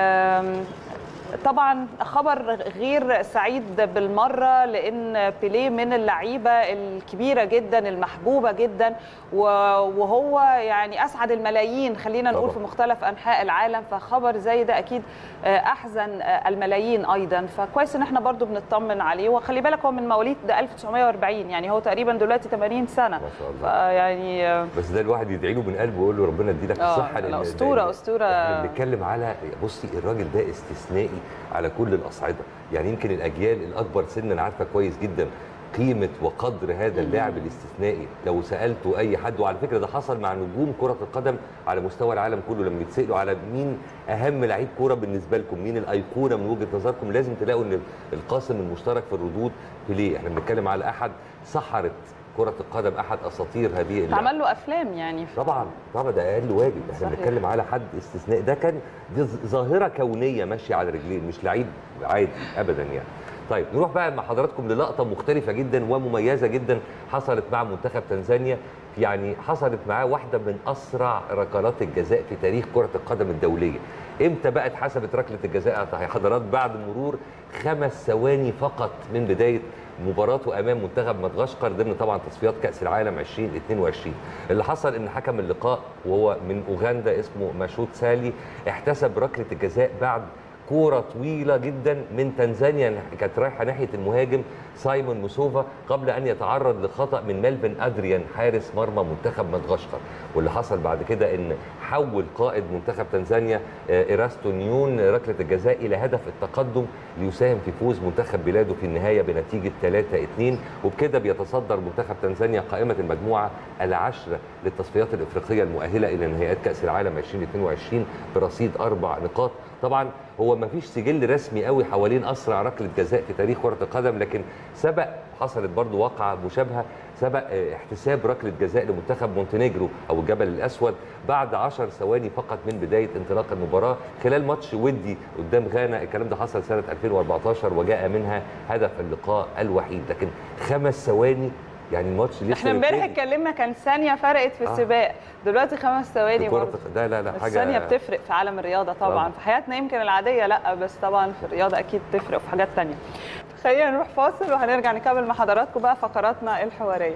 طبعا خبر غير سعيد بالمره لان بيليه من اللعيبه الكبيره جدا المحبوبه جدا وهو يعني اسعد الملايين خلينا نقول في مختلف انحاء العالم فخبر زي ده اكيد احزن الملايين ايضا فكويس ان احنا برضو بنطمن عليه وخلي بالك هو من مواليد 1940 يعني هو تقريبا دلوقتي 80 سنه ما شاء الله يعني بس ده الواحد يدعي له من قلبه ويقول له ربنا يديلك الصحه لان اسطوره اسطوره احنا بنتكلم على بصي الراجل ده استثنائي على كل الاصعده يعني يمكن الاجيال الاكبر سنا عارفه كويس جدا قيمه وقدر هذا اللاعب الاستثنائي لو سالته اي حد وعلى فكره ده حصل مع نجوم كره القدم على مستوى العالم كله لما يتسالوا على مين اهم لعيب كوره بالنسبه لكم مين الايقونه من وجهه نظركم لازم تلاقوا ان القاسم المشترك في الردود بيليه احنا بنتكلم على احد سحره كره القدم احد اساطير هذه اللعبه اتعمل له افلام يعني ف- طبعا طبعا ده اقل واجب احنا صحيح. بنتكلم على حد استثناء ده كان دي ظ- ظاهره كونيه ماشيه على رجلين مش لعيب عادي ابدا يعني طيب نروح بقى مع حضراتكم للقطه مختلفه جدا ومميزه جدا حصلت مع منتخب تنزانيا يعني حصلت معاه واحده من اسرع ركلات الجزاء في تاريخ كره القدم الدوليه امتى بقى اتحسبت ركله الجزاء يا حضرات بعد مرور خمس ثواني فقط من بدايه مباراته امام منتخب مدغشقر ضمن طبعا تصفيات كاس العالم 2022 اللي حصل ان حكم اللقاء وهو من اوغندا اسمه ماشوت سالي احتسب ركله الجزاء بعد كوره طويله جدا من تنزانيا كانت رايحه ناحيه المهاجم سايمون موسوفا قبل ان يتعرض لخطا من ميلفن ادريان حارس مرمى منتخب مدغشقر واللي حصل بعد كده ان حول قائد منتخب تنزانيا آه، ايراستو نيون ركله الجزاء الى هدف التقدم ليساهم في فوز منتخب بلاده في النهايه بنتيجه 3-2 وبكده بيتصدر منتخب تنزانيا قائمه المجموعه العشره للتصفيات الافريقيه المؤهله الى نهائيات كاس العالم 2022 برصيد اربع نقاط طبعا هو ما فيش سجل رسمي قوي حوالين اسرع ركله جزاء في تاريخ كره القدم لكن سبق حصلت برضو واقعه مشابهه سبق آه، احتساب ركله جزاء لمنتخب مونتينيجرو او الجبل الاسود بعد 10 ثواني فقط من بدايه انطلاق المباراه خلال ماتش ودي قدام غانا الكلام ده حصل سنه 2014 وجاء منها هدف اللقاء الوحيد لكن خمس ثواني يعني الماتش لسه احنا امبارح بيبتدي. اتكلمنا كان ثانيه فرقت في آه. السباق دلوقتي خمس ثواني في كرة برضه ده لا لا بس حاجه ثانيه بتفرق في عالم الرياضه طبعا طبعاً. في حياتنا يمكن العاديه لا بس طبعا في الرياضه اكيد تفرق وفي حاجات تانية خلينا نروح فاصل وهنرجع نكمل مع حضراتكم بقى فقراتنا الحواريه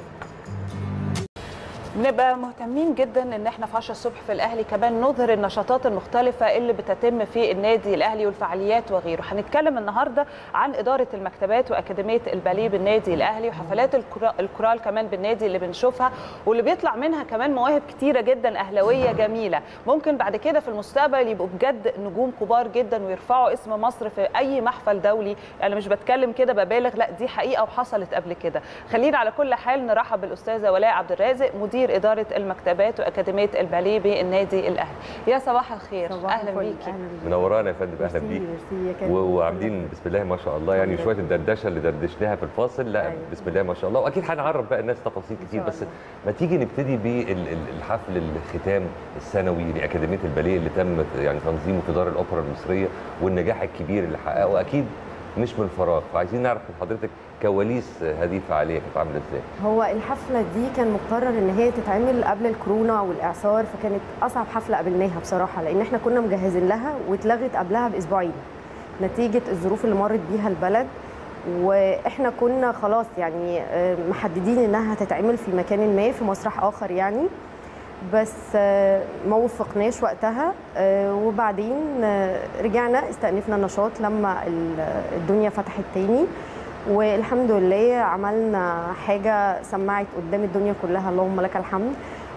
بنبقى مهتمين جدا ان احنا في 10 الصبح في الاهلي كمان نظهر النشاطات المختلفه اللي بتتم في النادي الاهلي والفعاليات وغيره هنتكلم النهارده عن اداره المكتبات واكاديميه الباليه بالنادي الاهلي وحفلات الكرا- الكورال كمان بالنادي اللي بنشوفها واللي بيطلع منها كمان مواهب كتيره جدا اهلاويه جميله ممكن بعد كده في المستقبل يبقوا بجد نجوم كبار جدا ويرفعوا اسم مصر في اي محفل دولي انا مش بتكلم كده ببالغ لا دي حقيقه وحصلت قبل كده خلينا على كل حال نرحب بالاستاذه ولاء عبد الرازق مدير اداره المكتبات واكاديميه الباليه بالنادي الاهلي يا صباح الخير صباح اهلا الفل، بيكي أهلاً بيكي. منورانا يا فندم اهلا ميرسي، بيك ميرسي يا كريم. و- وعاملين بسم الله ما شاء الله يعني الحمد شويه لله. الدردشه اللي دردشناها في الفاصل لا أيوة. بسم الله ما شاء الله واكيد هنعرف بقى الناس تفاصيل كتير شاء بس الله. ما تيجي نبتدي بالحفل الختام السنوي لاكاديميه الباليه اللي تم يعني تنظيمه في دار الاوبرا المصريه والنجاح الكبير اللي حققه اكيد مش من فراغ فعايزين نعرف من حضرتك كواليس هذه الفعاليه كانت عامله ازاي هو الحفله دي كان مقرر ان هي تتعمل قبل الكورونا والاعصار فكانت اصعب حفله قابلناها بصراحه لان احنا كنا مجهزين لها واتلغت قبلها باسبوعين نتيجه الظروف اللي مرت بيها البلد واحنا كنا خلاص يعني آه، محددين انها هتتعمل في مكان ما في مسرح اخر يعني بس آه، ما وفقناش وقتها آه، وبعدين آه، رجعنا استأنفنا النشاط لما ال- الدنيا فتحت تاني والحمد لله عملنا حاجة سمعت قدام الدنيا كلها اللهم لك الحمد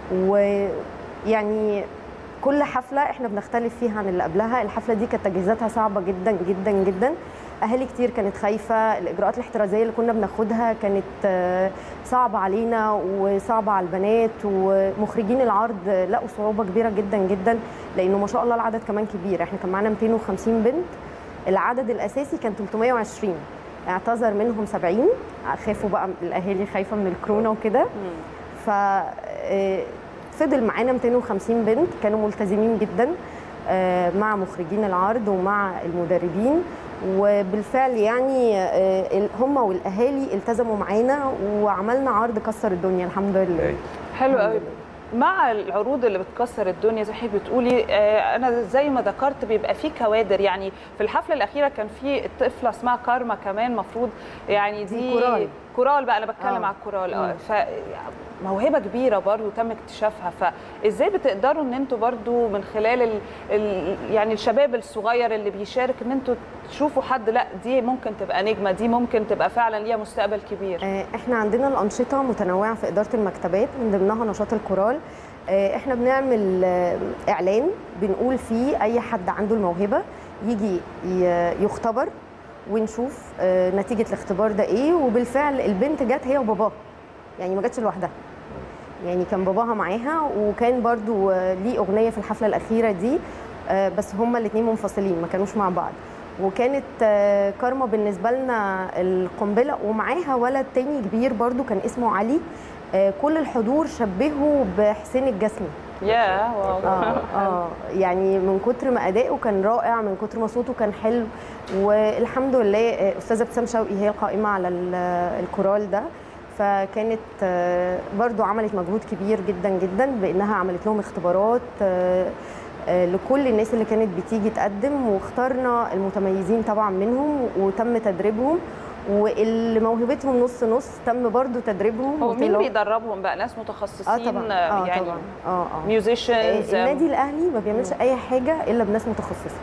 ويعني كل حفلة احنا بنختلف فيها عن اللي قبلها الحفلة دي كانت تجهيزاتها صعبة جدا جدا جدا اهالي كتير كانت خايفة الاجراءات الاحترازية اللي كنا بناخدها كانت آه، صعبة علينا وصعبة على البنات ومخرجين العرض لقوا صعوبة كبيرة جدا جدا لانه ما شاء الله العدد كمان كبير احنا كان معانا 250 بنت العدد الاساسي كان 320 اعتذر منهم 70 خافوا بقى الاهالي خايفه من الكورونا وكده ف آه، فضل معانا 250 بنت كانوا ملتزمين جدا آه، مع مخرجين العرض ومع المدربين وبالفعل يعني آه، ال- هم والاهالي التزموا معانا وعملنا عرض كسر الدنيا الحمد لله أيوة. حلو قوي مع العروض اللي بتكسر الدنيا زي ما حضرتك بتقولي آه، انا زي ما ذكرت بيبقى في كوادر يعني في الحفله الاخيره كان في طفله اسمها كارما كمان مفروض يعني دي, دي كورال. كورال بقى انا بتكلم آه. على الكورال اه مم. ف موهبه كبيره برضو تم اكتشافها فازاي بتقدروا ان انتوا برضو من خلال ال... ال... يعني الشباب الصغير اللي بيشارك ان انتوا تشوفوا حد لا دي ممكن تبقى نجمه دي ممكن تبقى فعلا ليها مستقبل كبير آه، احنا عندنا الانشطه متنوعه في اداره المكتبات من ضمنها نشاط الكورال آه، احنا بنعمل آه، اعلان بنقول فيه اي حد عنده الموهبه يجي ي- يختبر ونشوف آه، نتيجه الاختبار ده ايه وبالفعل البنت جت هي وباباها يعني ما جاتش لوحدها يعني كان باباها معاها وكان برضو آه، ليه اغنيه في الحفله الاخيره دي آه، بس هما الاثنين منفصلين ما كانوش مع بعض وكانت آه، كارما بالنسبه لنا القنبله ومعاها ولد تاني كبير برضو كان اسمه علي آه، كل الحضور شبهه بحسين الجسمي يا واو اه اه يعني من كتر ما اداؤه كان رائع من كتر ما صوته كان حلو والحمد لله آه، استاذه ابتسام شوقي هي القائمه على ال- الكورال ده فكانت آه، برضو عملت مجهود كبير جدا جدا بانها عملت لهم اختبارات آه، آه، لكل الناس اللي كانت بتيجي تقدم واخترنا المتميزين طبعا منهم وتم تدريبهم واللي موهبتهم نص نص تم برضو تدريبهم هو مين وطلعوا- بيدربهم بقى ناس متخصصين اه طبعا اه يعني طبعا اه اه ميوزيشنز آه، النادي الاهلي ما بيعملش اي حاجه الا بناس متخصصه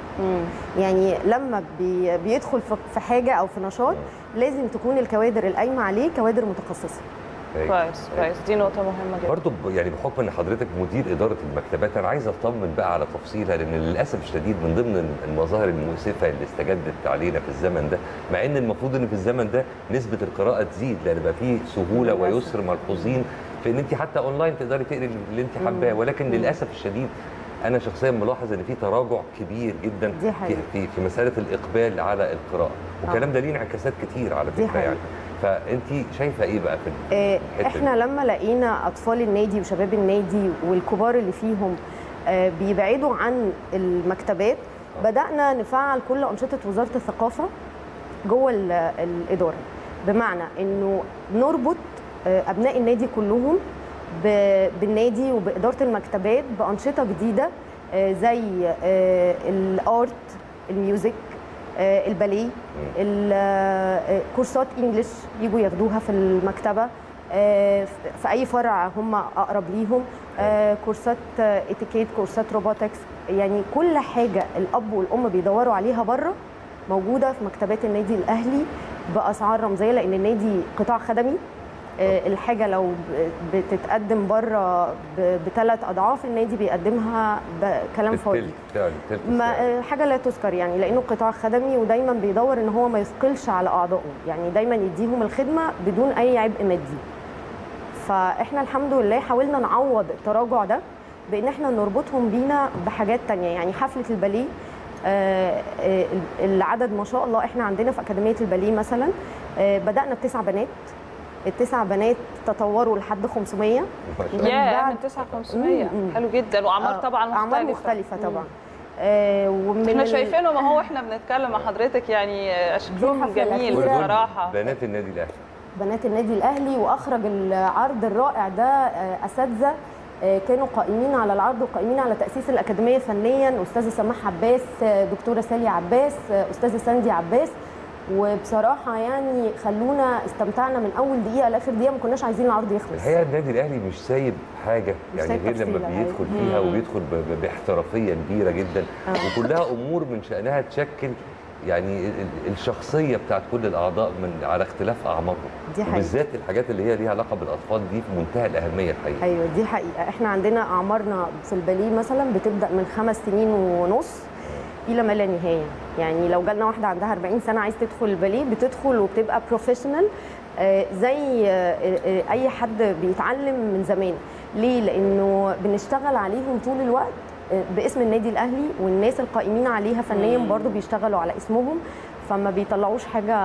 يعني لما بي بيدخل في- في حاجه او في نشاط لازم تكون الكوادر القايمه عليه كوادر متخصصه أيوة. كويس كويس دي نقطه مهمه جدا برضه ب- يعني بحكم ان حضرتك مدير اداره المكتبات انا عايز اطمن بقى على تفصيلها لان للاسف الشديد من ضمن المظاهر المؤسفه اللي استجدت علينا في الزمن ده مع ان المفروض ان في الزمن ده نسبه القراءه تزيد لان بقى فيه سهوله للأسف. ويسر ملحوظين في ان انت حتى اونلاين تقدري تقري اللي انت حباه ولكن للاسف الشديد انا شخصيا ملاحظ ان في تراجع كبير جدا دي في حقيقة. في في مساله الاقبال على القراءه والكلام ده ليه انعكاسات كتير على دي فكره يعني حقيقة. فانت شايفه ايه بقى في آه، الحتة دي؟ احنا لما لقينا اطفال النادي وشباب النادي والكبار اللي فيهم آه، بيبعدوا عن المكتبات بدانا نفعل كل انشطه وزاره الثقافه جوه ال- الاداره بمعنى انه نربط آه، ابناء النادي كلهم ب- بالنادي وباداره المكتبات بانشطه جديده آه، زي آه، الارت الميوزك آه، الباليه ال- آه، كورسات انجلش يجوا ياخدوها في المكتبه آه، في اي فرع هم اقرب ليهم آه، كورسات آه، اتيكيت كورسات روبوتكس يعني كل حاجه الاب والام بيدوروا عليها بره موجوده في مكتبات النادي الاهلي باسعار رمزيه لان النادي قطاع خدمي آه، الحاجه لو ب- بتتقدم بره بثلاث اضعاف النادي بيقدمها بكلام فاضي التلت فعلا التلت ما فعلاً. آه، حاجه لا تذكر يعني لانه قطاع خدمي ودايما بيدور ان هو ما يثقلش على اعضائه يعني دايما يديهم الخدمه بدون اي عبء مادي فاحنا الحمد لله حاولنا نعوض التراجع ده بان احنا نربطهم بينا بحاجات تانية يعني حفله الباليه آه، آه، العدد ما شاء الله احنا عندنا في اكاديميه الباليه مثلا آه، بدانا بتسع بنات التسع بنات تطوروا لحد 500 ما شاء الله. يا بعد- من 9500 مم، مم. حلو جدا واعمار آه، طبعا مختلفه اعمار مختلفه مم. طبعا آه، ومن احنا ال- شايفينهم اهو احنا بنتكلم مع حضرتك يعني آه، شكلهم الحفلة جميل الأخيرة. بصراحه بنات النادي الاهلي بنات النادي الاهلي واخرج العرض الرائع ده آه، اساتذه آه، كانوا قائمين على العرض وقائمين على تاسيس الاكاديميه فنيا استاذه سماح عباس آه، دكتوره سالي عباس آه، استاذه ساندي عباس وبصراحه يعني خلونا استمتعنا من اول دقيقه لاخر دقيقه ما كناش عايزين العرض يخلص الحقيقه النادي الاهلي مش سايب حاجه مش يعني سايب غير لما تفصيلة، بيدخل أيوة. فيها وبيدخل ب- ب- باحترافيه كبيره جدا وكلها امور من شانها تشكل يعني ال- ال- الشخصيه بتاعت كل الاعضاء من على اختلاف اعمارهم دي حقيقة. وبالذات الحاجات اللي هي ليها علاقه بالاطفال دي في منتهى الاهميه الحقيقه ايوه دي حقيقه احنا عندنا اعمارنا في الباليه مثلا بتبدا من خمس سنين ونص الى ما لا نهايه يعني لو جالنا واحده عندها 40 سنه عايز تدخل الباليه بتدخل وبتبقى بروفيشنال زي آه، آه، اي حد بيتعلم من زمان ليه لانه بنشتغل عليهم طول الوقت آه، باسم النادي الاهلي والناس القائمين عليها فنيا برضو بيشتغلوا على اسمهم فما بيطلعوش حاجه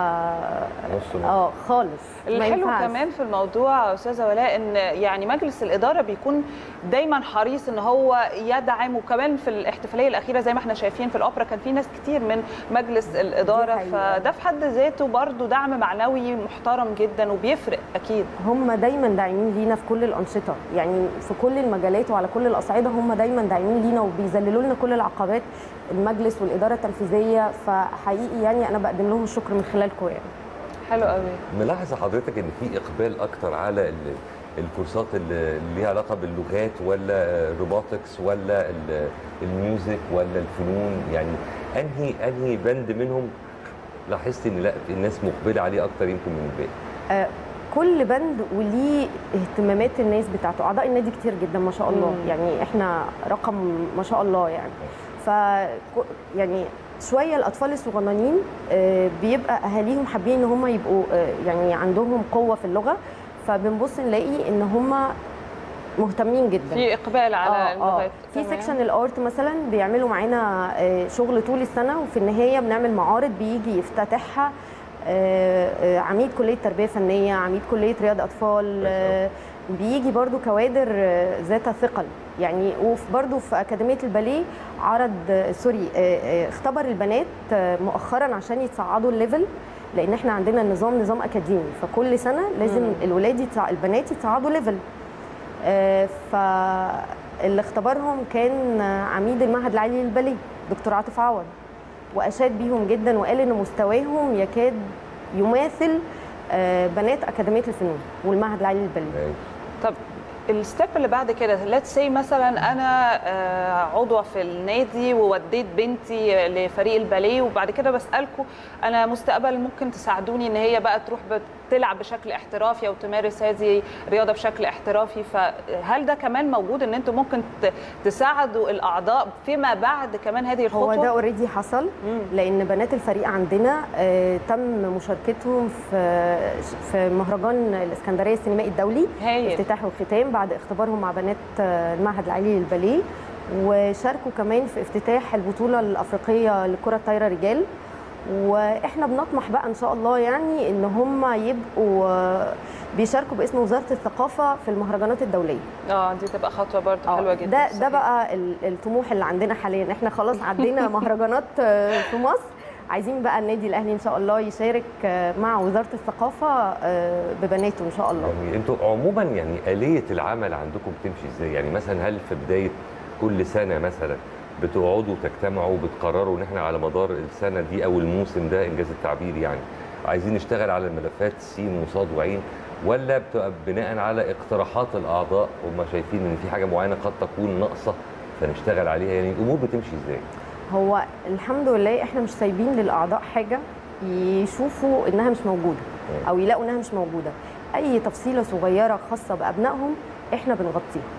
نص نص. اه خالص ما الحلو ينفعش. كمان في الموضوع استاذه ولاء ان يعني مجلس الاداره بيكون دايما حريص ان هو يدعم وكمان في الاحتفاليه الاخيره زي ما احنا شايفين في الاوبرا كان في ناس كتير من مجلس الاداره حقيقة. فده في حد ذاته برضو دعم معنوي محترم جدا وبيفرق اكيد هم دايما داعمين لينا في كل الانشطه يعني في كل المجالات وعلى كل الاصعده هم دايما داعمين لينا وبيذللوا لنا كل العقبات المجلس والاداره التنفيذيه فحقيقي يعني انا بقدم لهم الشكر من خلالكم يعني حلو قوي ملاحظه حضرتك ان في اقبال اكتر على ال- الكورسات اللي اللي ليها علاقه باللغات ولا الروبوتكس ولا ال- الميوزك ولا الفنون يعني انهي انهي بند منهم لاحظت ان لا الناس مقبله عليه اكتر يمكن من الباقي آه، كل بند وليه اهتمامات الناس بتاعته اعضاء النادي كتير جدا ما شاء الله مم. يعني احنا رقم ما شاء الله يعني ف يعني شويه الاطفال الصغننين آه، بيبقى اهاليهم حابين ان هم يبقوا آه، يعني عندهم قوه في اللغه فبنبص نلاقي ان هم مهتمين جدا في اقبال على آه، آه. اللغات في تمام. سيكشن الارت مثلا بيعملوا معانا آه، شغل طول السنه وفي النهايه بنعمل معارض بيجي يفتتحها آه، آه، عميد كليه تربيه فنيه عميد كليه رياض اطفال آه، بيجي برضو كوادر آه، ذات ثقل يعني وفي برضو في اكاديميه الباليه عرض آه، سوري آه، آه، اختبر البنات آه، مؤخرا عشان يتصعدوا الليفل لان احنا عندنا النظام نظام اكاديمي فكل سنه لازم مم. الولاد يتصع... البنات يتصعدوا ليفل آه، فاللي اختبرهم كان آه، عميد المعهد العالي للباليه دكتور عاطف عوض واشاد بيهم جدا وقال ان مستواهم يكاد يماثل آه، بنات اكاديميه الفنون والمعهد العالي للباليه طب الستيب اللي بعد كده ليتس سي مثلا انا آه، عضوه في النادي ووديت بنتي لفريق الباليه وبعد كده بسالكم انا مستقبل ممكن تساعدوني ان هي بقى تروح تلعب بشكل احترافي او تمارس هذه الرياضه بشكل احترافي فهل ده كمان موجود ان انتم ممكن ت- تساعدوا الاعضاء فيما بعد كمان هذه الخطوه هو ده اوريدي حصل مم. لان بنات الفريق عندنا آه، تم مشاركتهم في في مهرجان الاسكندريه السينمائي الدولي هايل افتتاح وختام بعد اختبارهم مع بنات آه، المعهد العالي للباليه وشاركوا كمان في افتتاح البطوله الافريقيه لكره الطايره رجال واحنا بنطمح بقى ان شاء الله يعني ان هم يبقوا آه، بيشاركوا باسم وزاره الثقافه في المهرجانات الدوليه اه دي تبقى خطوه برضه آه، حلوه جدا ده ده صحيح. بقى ال- الطموح اللي عندنا حاليا احنا خلاص عدينا مهرجانات آه، في مصر عايزين بقى النادي الاهلي ان شاء الله يشارك آه، مع وزاره الثقافه آه، ببناته ان شاء الله يعني انتوا عموما يعني آلية العمل عندكم بتمشي ازاي؟ يعني مثلا هل في بداية كل سنة مثلا بتقعدوا تجتمعوا وبتقرروا ان احنا على مدار السنة دي او الموسم ده انجاز التعبير يعني عايزين نشتغل على الملفات سين وصاد وعين ولا بتبقى بناء على اقتراحات الاعضاء هم شايفين ان في حاجة معينة قد تكون ناقصة فنشتغل عليها يعني الامور بتمشي ازاي؟ هو الحمد لله احنا مش سايبين للاعضاء حاجه يشوفوا انها مش موجوده او يلاقوا انها مش موجوده اي تفصيله صغيره خاصه بابنائهم احنا بنغطيها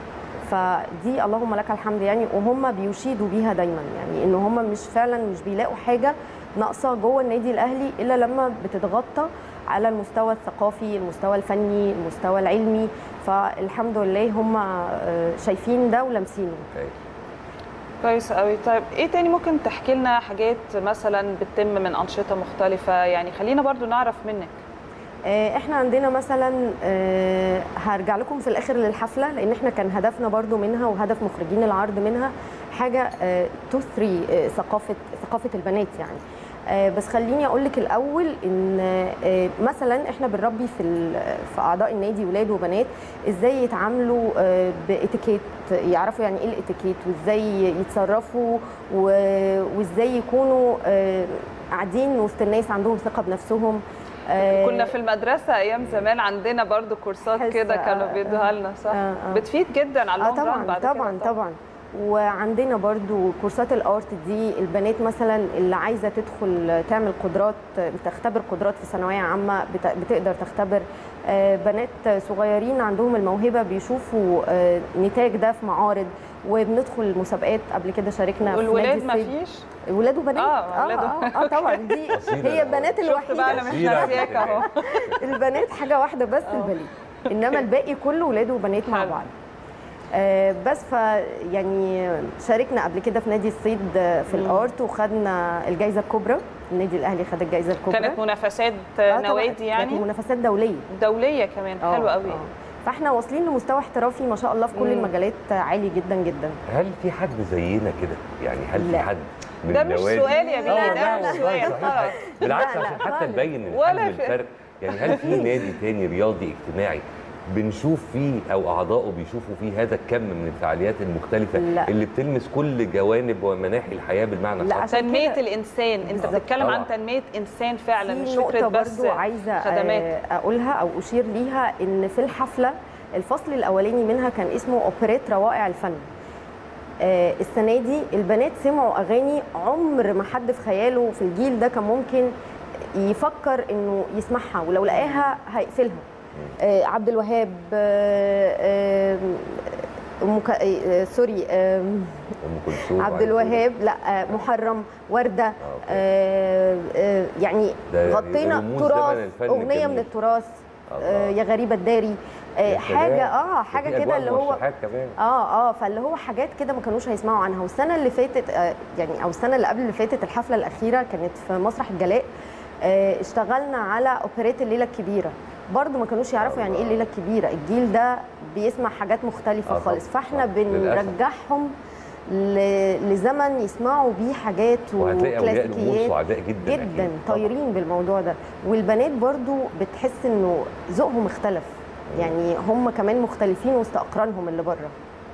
فدي اللهم لك الحمد يعني وهم بيشيدوا بيها دايما يعني ان هم مش فعلا مش بيلاقوا حاجه ناقصه جوه النادي الاهلي الا لما بتتغطى على المستوى الثقافي المستوى الفني المستوى العلمي فالحمد لله هم آه، شايفين ده ولامسينه أوكي. كويس قوي طيب ايه تاني ممكن تحكي لنا حاجات مثلا بتتم من انشطه مختلفه يعني خلينا برضو نعرف منك آه، احنا عندنا مثلا آه، هرجع لكم في الاخر للحفله لان احنا كان هدفنا برضو منها وهدف مخرجين العرض منها حاجه آه، تثري آه، ثقافه ثقافه البنات يعني آه، بس خليني اقول لك الاول ان آه، مثلا احنا بنربي في ال- في اعضاء النادي ولاد وبنات ازاي يتعاملوا آه، باتيكيت يعرفوا يعني ايه الاتيكيت وازاي يتصرفوا و- وازاي يكونوا آه، قاعدين وسط الناس عندهم ثقه بنفسهم آه، كنا في المدرسه ايام زمان عندنا برضو كورسات حصة، كده كانوا آه، بيدوها لنا صح آه، آه. بتفيد جدا على اه اللونج ران طبعا بعد كده طبعا طبعا وعندنا برضو كورسات الارت دي البنات مثلا اللي عايزه تدخل تعمل قدرات تختبر قدرات في ثانويه عامه بت- بتقدر تختبر آه، بنات صغيرين عندهم الموهبه بيشوفوا آه، نتاج ده في معارض وبندخل مسابقات قبل كده شاركنا في والولاد نادي ما الصيد. فيش ولاد وبنات آه، ولاد و- اه, آه, آه طبعا دي أصيلة هي البنات شفت بقى انا الوحيده مش أصيلة. ناسياك اهو البنات حاجه واحده بس الباليه انما الباقي كله ولاد وبنات مع حلو. بعض آه، بس ف يعني شاركنا قبل كده في نادي الصيد آه، في مم. الارت وخدنا الجائزه الكبرى النادي الاهلي خد الجائزه الكبرى كانت منافسات آه، طبعاً. نوادي كانت يعني منافسات دوليه دوليه كمان آه، حلو قوي آه. فاحنا واصلين لمستوى احترافي ما شاء الله في كل مم. المجالات آه، عالي جدا جدا هل في حد زينا كده؟ يعني هل في لا. حد من ده مش النوادي؟ سؤال يا آه بيلي والله ده مش والله سؤال صحيح. خلاص بالعكس لا، لا، عشان حتى خالص. نبين ولا الحجم في- الفرق يعني هل في نادي تاني رياضي اجتماعي بنشوف فيه او اعضائه بيشوفوا فيه هذا الكم من الفعاليات المختلفه لا. اللي بتلمس كل جوانب ومناحي الحياه بالمعنى لا، الحرفي عشان تنميه كده- الانسان انت بالظبط. بتتكلم عن طبعاً. تنميه انسان فعلا مش في فكره نقطة بس برضو عايزة خدمات آه، أقولها أو أشير ليها إن في الحفلة الفصل الأولاني منها كان اسمه أوبريت روائع الفن آه، السنة دي البنات سمعوا أغاني عمر ما حد في خياله في الجيل ده كان ممكن يفكر إنه يسمعها ولو لقاها هيقفلها آه، عبد الوهاب آه، آه، أم ك- آه، سوري آه، ام كلثوم عبد وعلي الوهاب لا آه، محرم ورده أوكي. آه، آه، يعني ده غطينا رموز تراث زمن الفن اغنيه الجميل. من التراث الله. آه، يا غريبه الداري آه، يا حاجه سلام. اه حاجه وفي كده أجواء اللي هو مرشحات كمان اه اه فاللي هو حاجات كده ما كانوش هيسمعوا عنها والسنه اللي فاتت آه يعني او السنه اللي قبل اللي فاتت الحفله الاخيره كانت في مسرح الجلاء آه اشتغلنا على اوبريت الليله الكبيره برضه ما كانوش يعرفوا يعني ايه الليله الكبيره الجيل ده بيسمع حاجات مختلفه آه خالص طبعاً، فاحنا طبعاً، للأسف. بنرجعهم ل- لزمن يسمعوا بيه حاجات وهتلاقي اولياء الامور وكلاسيكيات سعداء جدا جدا أكيد. طبعاً. طايرين بالموضوع ده والبنات برضو بتحس انه ذوقهم اختلف يعني هم كمان مختلفين وسط اقرانهم اللي بره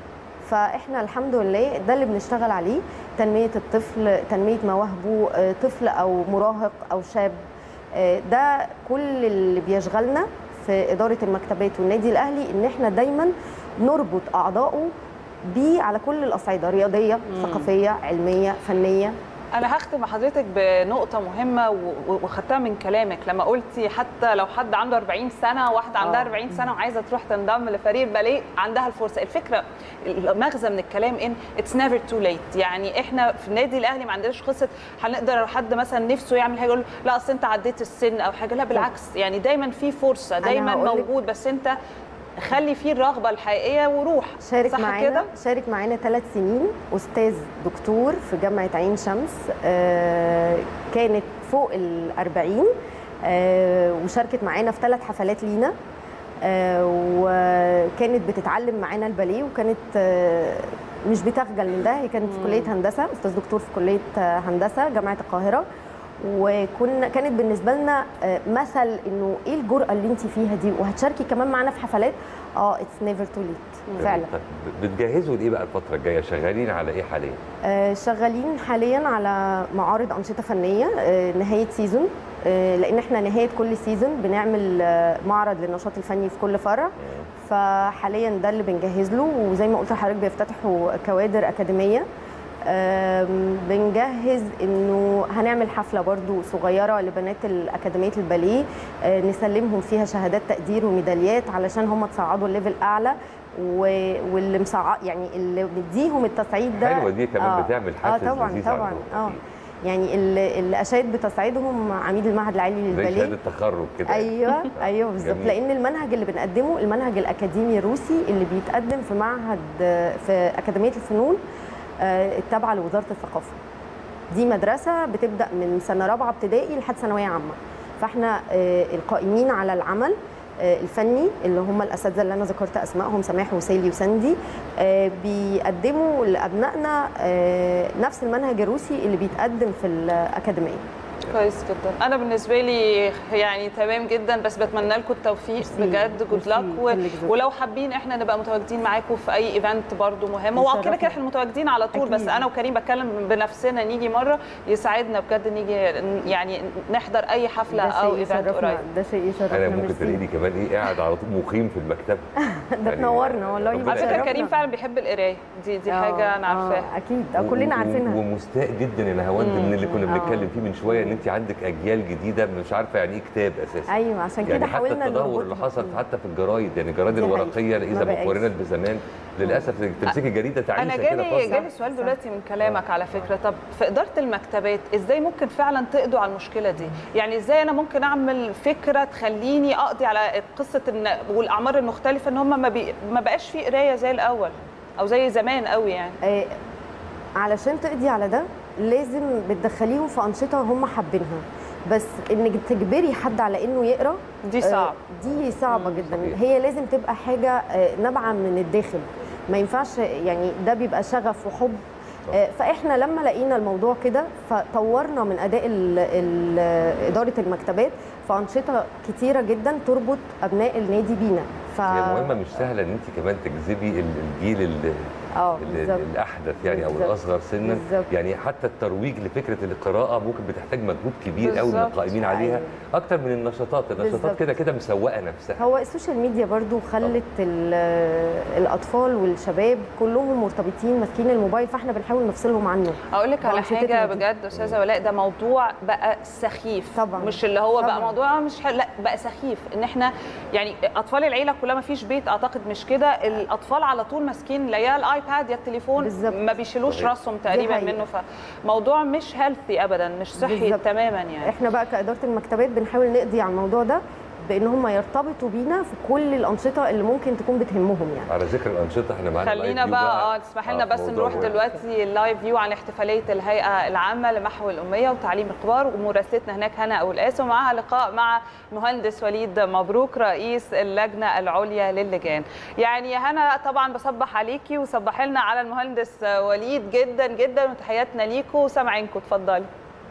فاحنا الحمد لله ده اللي بنشتغل عليه تنميه الطفل تنميه مواهبه آه، طفل او مراهق او شاب آه، ده كل اللي بيشغلنا في اداره المكتبات والنادي الاهلي ان احنا دايما نربط اعضائه بيه على كل الاصعده رياضيه ثقافيه علميه فنيه انا هختم مع حضرتك بنقطه مهمه و- و- وخدتها من كلامك لما قلتي حتى لو حد عنده 40 سنه واحده عندها آه. 40 سنه وعايزه تروح تنضم لفريق الباليه عندها الفرصه الفكره المغزى من الكلام ان اتس نيفر تو ليت يعني احنا في النادي الاهلي ما عندناش قصه هنقدر لو حد مثلا نفسه يعمل حاجه يقول له لا اصل انت عديت السن او حاجه لا بالعكس يعني دايما في فرصه دايما هقولك- موجود بس انت خلي فيه الرغبه الحقيقيه وروح شارك صح معانا كده شارك معانا ثلاث سنين استاذ دكتور في جامعه عين شمس آه، كانت فوق ال 40 آه، وشاركت معانا في ثلاث حفلات لينا آه، وكانت بتتعلم معانا الباليه وكانت آه، مش بتخجل من ده هي كانت في كليه هندسه استاذ دكتور في كليه آه، هندسه جامعه القاهره وكنا كانت بالنسبه لنا آه، مثل انه ايه الجرأه اللي انت فيها دي وهتشاركي كمان معانا في حفلات اه اتس نيفر تو ليت فعلا طب بتجهزوا لايه بقى الفتره الجايه شغالين على ايه حاليا آه، شغالين حاليا على معارض انشطه فنيه آه، نهايه سيزون آه، لان احنا نهايه كل سيزون بنعمل آه، معرض للنشاط الفني في كل فرع فحاليا ده اللي بنجهز له وزي ما قلت لحضرتك بيفتتحوا كوادر اكاديميه آم، بنجهز انه هنعمل حفله برضو صغيره لبنات الاكاديميه الباليه آه، نسلمهم فيها شهادات تقدير وميداليات علشان هم تصعدوا الليفل اعلى و- واللي مصعد يعني اللي مديهم التصعيد ده حلوه دي كمان بتعمل حافز اه طبعا لذيذ طبعا عندهم اه أكيد. يعني اللي اللي اشاد بتصعيدهم عميد المعهد العالي زي للباليه شهاده تخرج كده ايوه ايوه بالظبط جميل. لان المنهج اللي بنقدمه المنهج الاكاديمي الروسي اللي بيتقدم في معهد في اكاديميه الفنون آه، التابعه لوزاره الثقافه دي مدرسه بتبدا من سنه رابعه ابتدائي لحد ثانويه عامه فاحنا آه، القائمين على العمل آه، الفني اللي هم الاساتذه اللي انا ذكرت اسمائهم سماح وسيلي وسندي آه، بيقدموا لابنائنا آه، نفس المنهج الروسي اللي بيتقدم في الاكاديميه كويس جدا انا بالنسبه لي يعني تمام جدا بس بتمنى لكم التوفيق ميرسي. بجد جود ميرسي. لك و... كلك ذوق. ولو حابين احنا نبقى متواجدين معاكم في اي ايفنت برضو مهم هو كده يشرفنا. كده احنا متواجدين على طول أكيد. بس انا وكريم بتكلم بنفسنا نيجي مره يساعدنا بجد نيجي يعني نحضر اي حفله ده او شيء ايفنت يشرفنا قريب ده شيء يشرفنا انا ممكن ميرسي. تلاقيني كمان ايه قاعد على طول مقيم في المكتبه ده يعني تنورنا والله ربنا على فكره يشرفنا. كريم فعلا بيحب القرايه دي دي آه، حاجه انا آه، عارفاها اكيد آه، و- كلنا و- عارفينها ومستاء جدا يا نهاوند من اللي كنا آه. بنتكلم فيه من شويه ان انت عندك اجيال جديده مش عارفه يعني ايه كتاب اساسا ايوه عشان يعني كده حتى حاولنا التدهور اللي نربطها. حصل حتى في الجرايد يعني الجرايد دي حقيقة. الورقيه اذا ما بقاش. مقارنه بزمان للاسف تمسكي جريده تعيشه انا كده جالي خاصه جالي سؤال دلوقتي من كلامك على فكره طب في اداره المكتبات ازاي ممكن فعلا تقضوا على المشكله دي يعني ازاي انا ممكن اعمل فكره تخليني اقضي على قصه ان والاعمار المختلفه ان هم ما, بي... ما بقاش في قرايه زي الاول او زي زمان قوي يعني آه، علشان تقضي على ده لازم بتدخليهم في انشطه هم حابينها بس انك تجبري حد على انه يقرا دي آه، صعب دي صعبه جدا صحيح. هي لازم تبقى حاجه آه، نابعه من الداخل ما ينفعش يعني ده بيبقى شغف وحب آه، فاحنا لما لقينا الموضوع كده فطورنا من اداء ال- ال- اداره المكتبات في انشطه كتيره جدا تربط ابناء النادي بينا ف هي مهمه مش سهله ان انت كمان تجذبي ال- الجيل ال- اه ال- بالظبط الاحدث يعني او بالظبط. الاصغر سنا بالظبط. يعني حتى الترويج لفكره القراءه ممكن بتحتاج مجهود كبير قوي من بالظبط. القائمين عليها أيوة. اكتر من النشاطات النشاطات بالظبط. كده كده مسوقه نفسها هو السوشيال ميديا برضو خلت ال- الاطفال والشباب كلهم مرتبطين ماسكين الموبايل فاحنا بنحاول نفصلهم عنه اقول لك على وأنشطتنا حاجه دي. بجد استاذه ولاء ده موضوع بقى سخيف طبعاً. مش اللي هو بقى طبعاً. موضوع مش حلو لا بقى سخيف ان احنا يعني اطفال العيله كلها ما فيش بيت اعتقد مش كده الاطفال على طول ماسكين لا يا الايباد يا التليفون بالظبط. ما بيشيلوش صحيح. راسهم تقريبا حقيقة. منه فموضوع مش هيلثي ابدا مش صحي بالظبط. تماما يعني احنا بقى كاداره المكتبات بنحاول نقضي على الموضوع ده بان هم يرتبطوا بينا في كل الانشطه اللي ممكن تكون بتهمهم يعني على ذكر الانشطه احنا معانا خلينا لايف فيو بقى اه تسمح لنا آه، بس موضوع نروح مهم. دلوقتي اللايف فيو عن احتفاليه الهيئه العامه لمحو الاميه وتعليم الكبار ومراسلتنا هناك هنا ابو القاسم ومعاها لقاء مع المهندس وليد مبروك رئيس اللجنه العليا للجان يعني يا هنا طبعا بصبح عليكي وصبح لنا على المهندس وليد جدا جدا وتحياتنا ليكوا وسامعينكم اتفضلي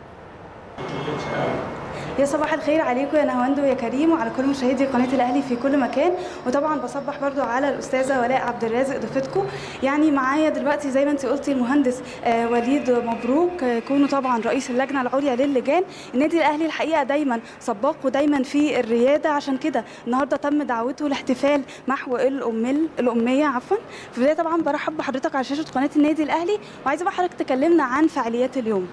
يا صباح الخير عليكم يا نهاوند ويا كريم وعلى كل مشاهدي قناه الاهلي في كل مكان وطبعا بصبح برضو على الاستاذه ولاء عبد الرازق ضيفتكم يعني معايا دلوقتي زي ما انت قلتي المهندس آه، وليد مبروك آه، كونه طبعا رئيس اللجنه العليا للجان النادي الاهلي الحقيقه دايما سباق ودايما في الرياده عشان كده النهارده تم دعوته لاحتفال محو الامل الاميه عفوا في البدايه طبعا برحب بحضرتك على شاشه قناه النادي الاهلي وعايزه بقى حضرتك تكلمنا عن فعاليات اليوم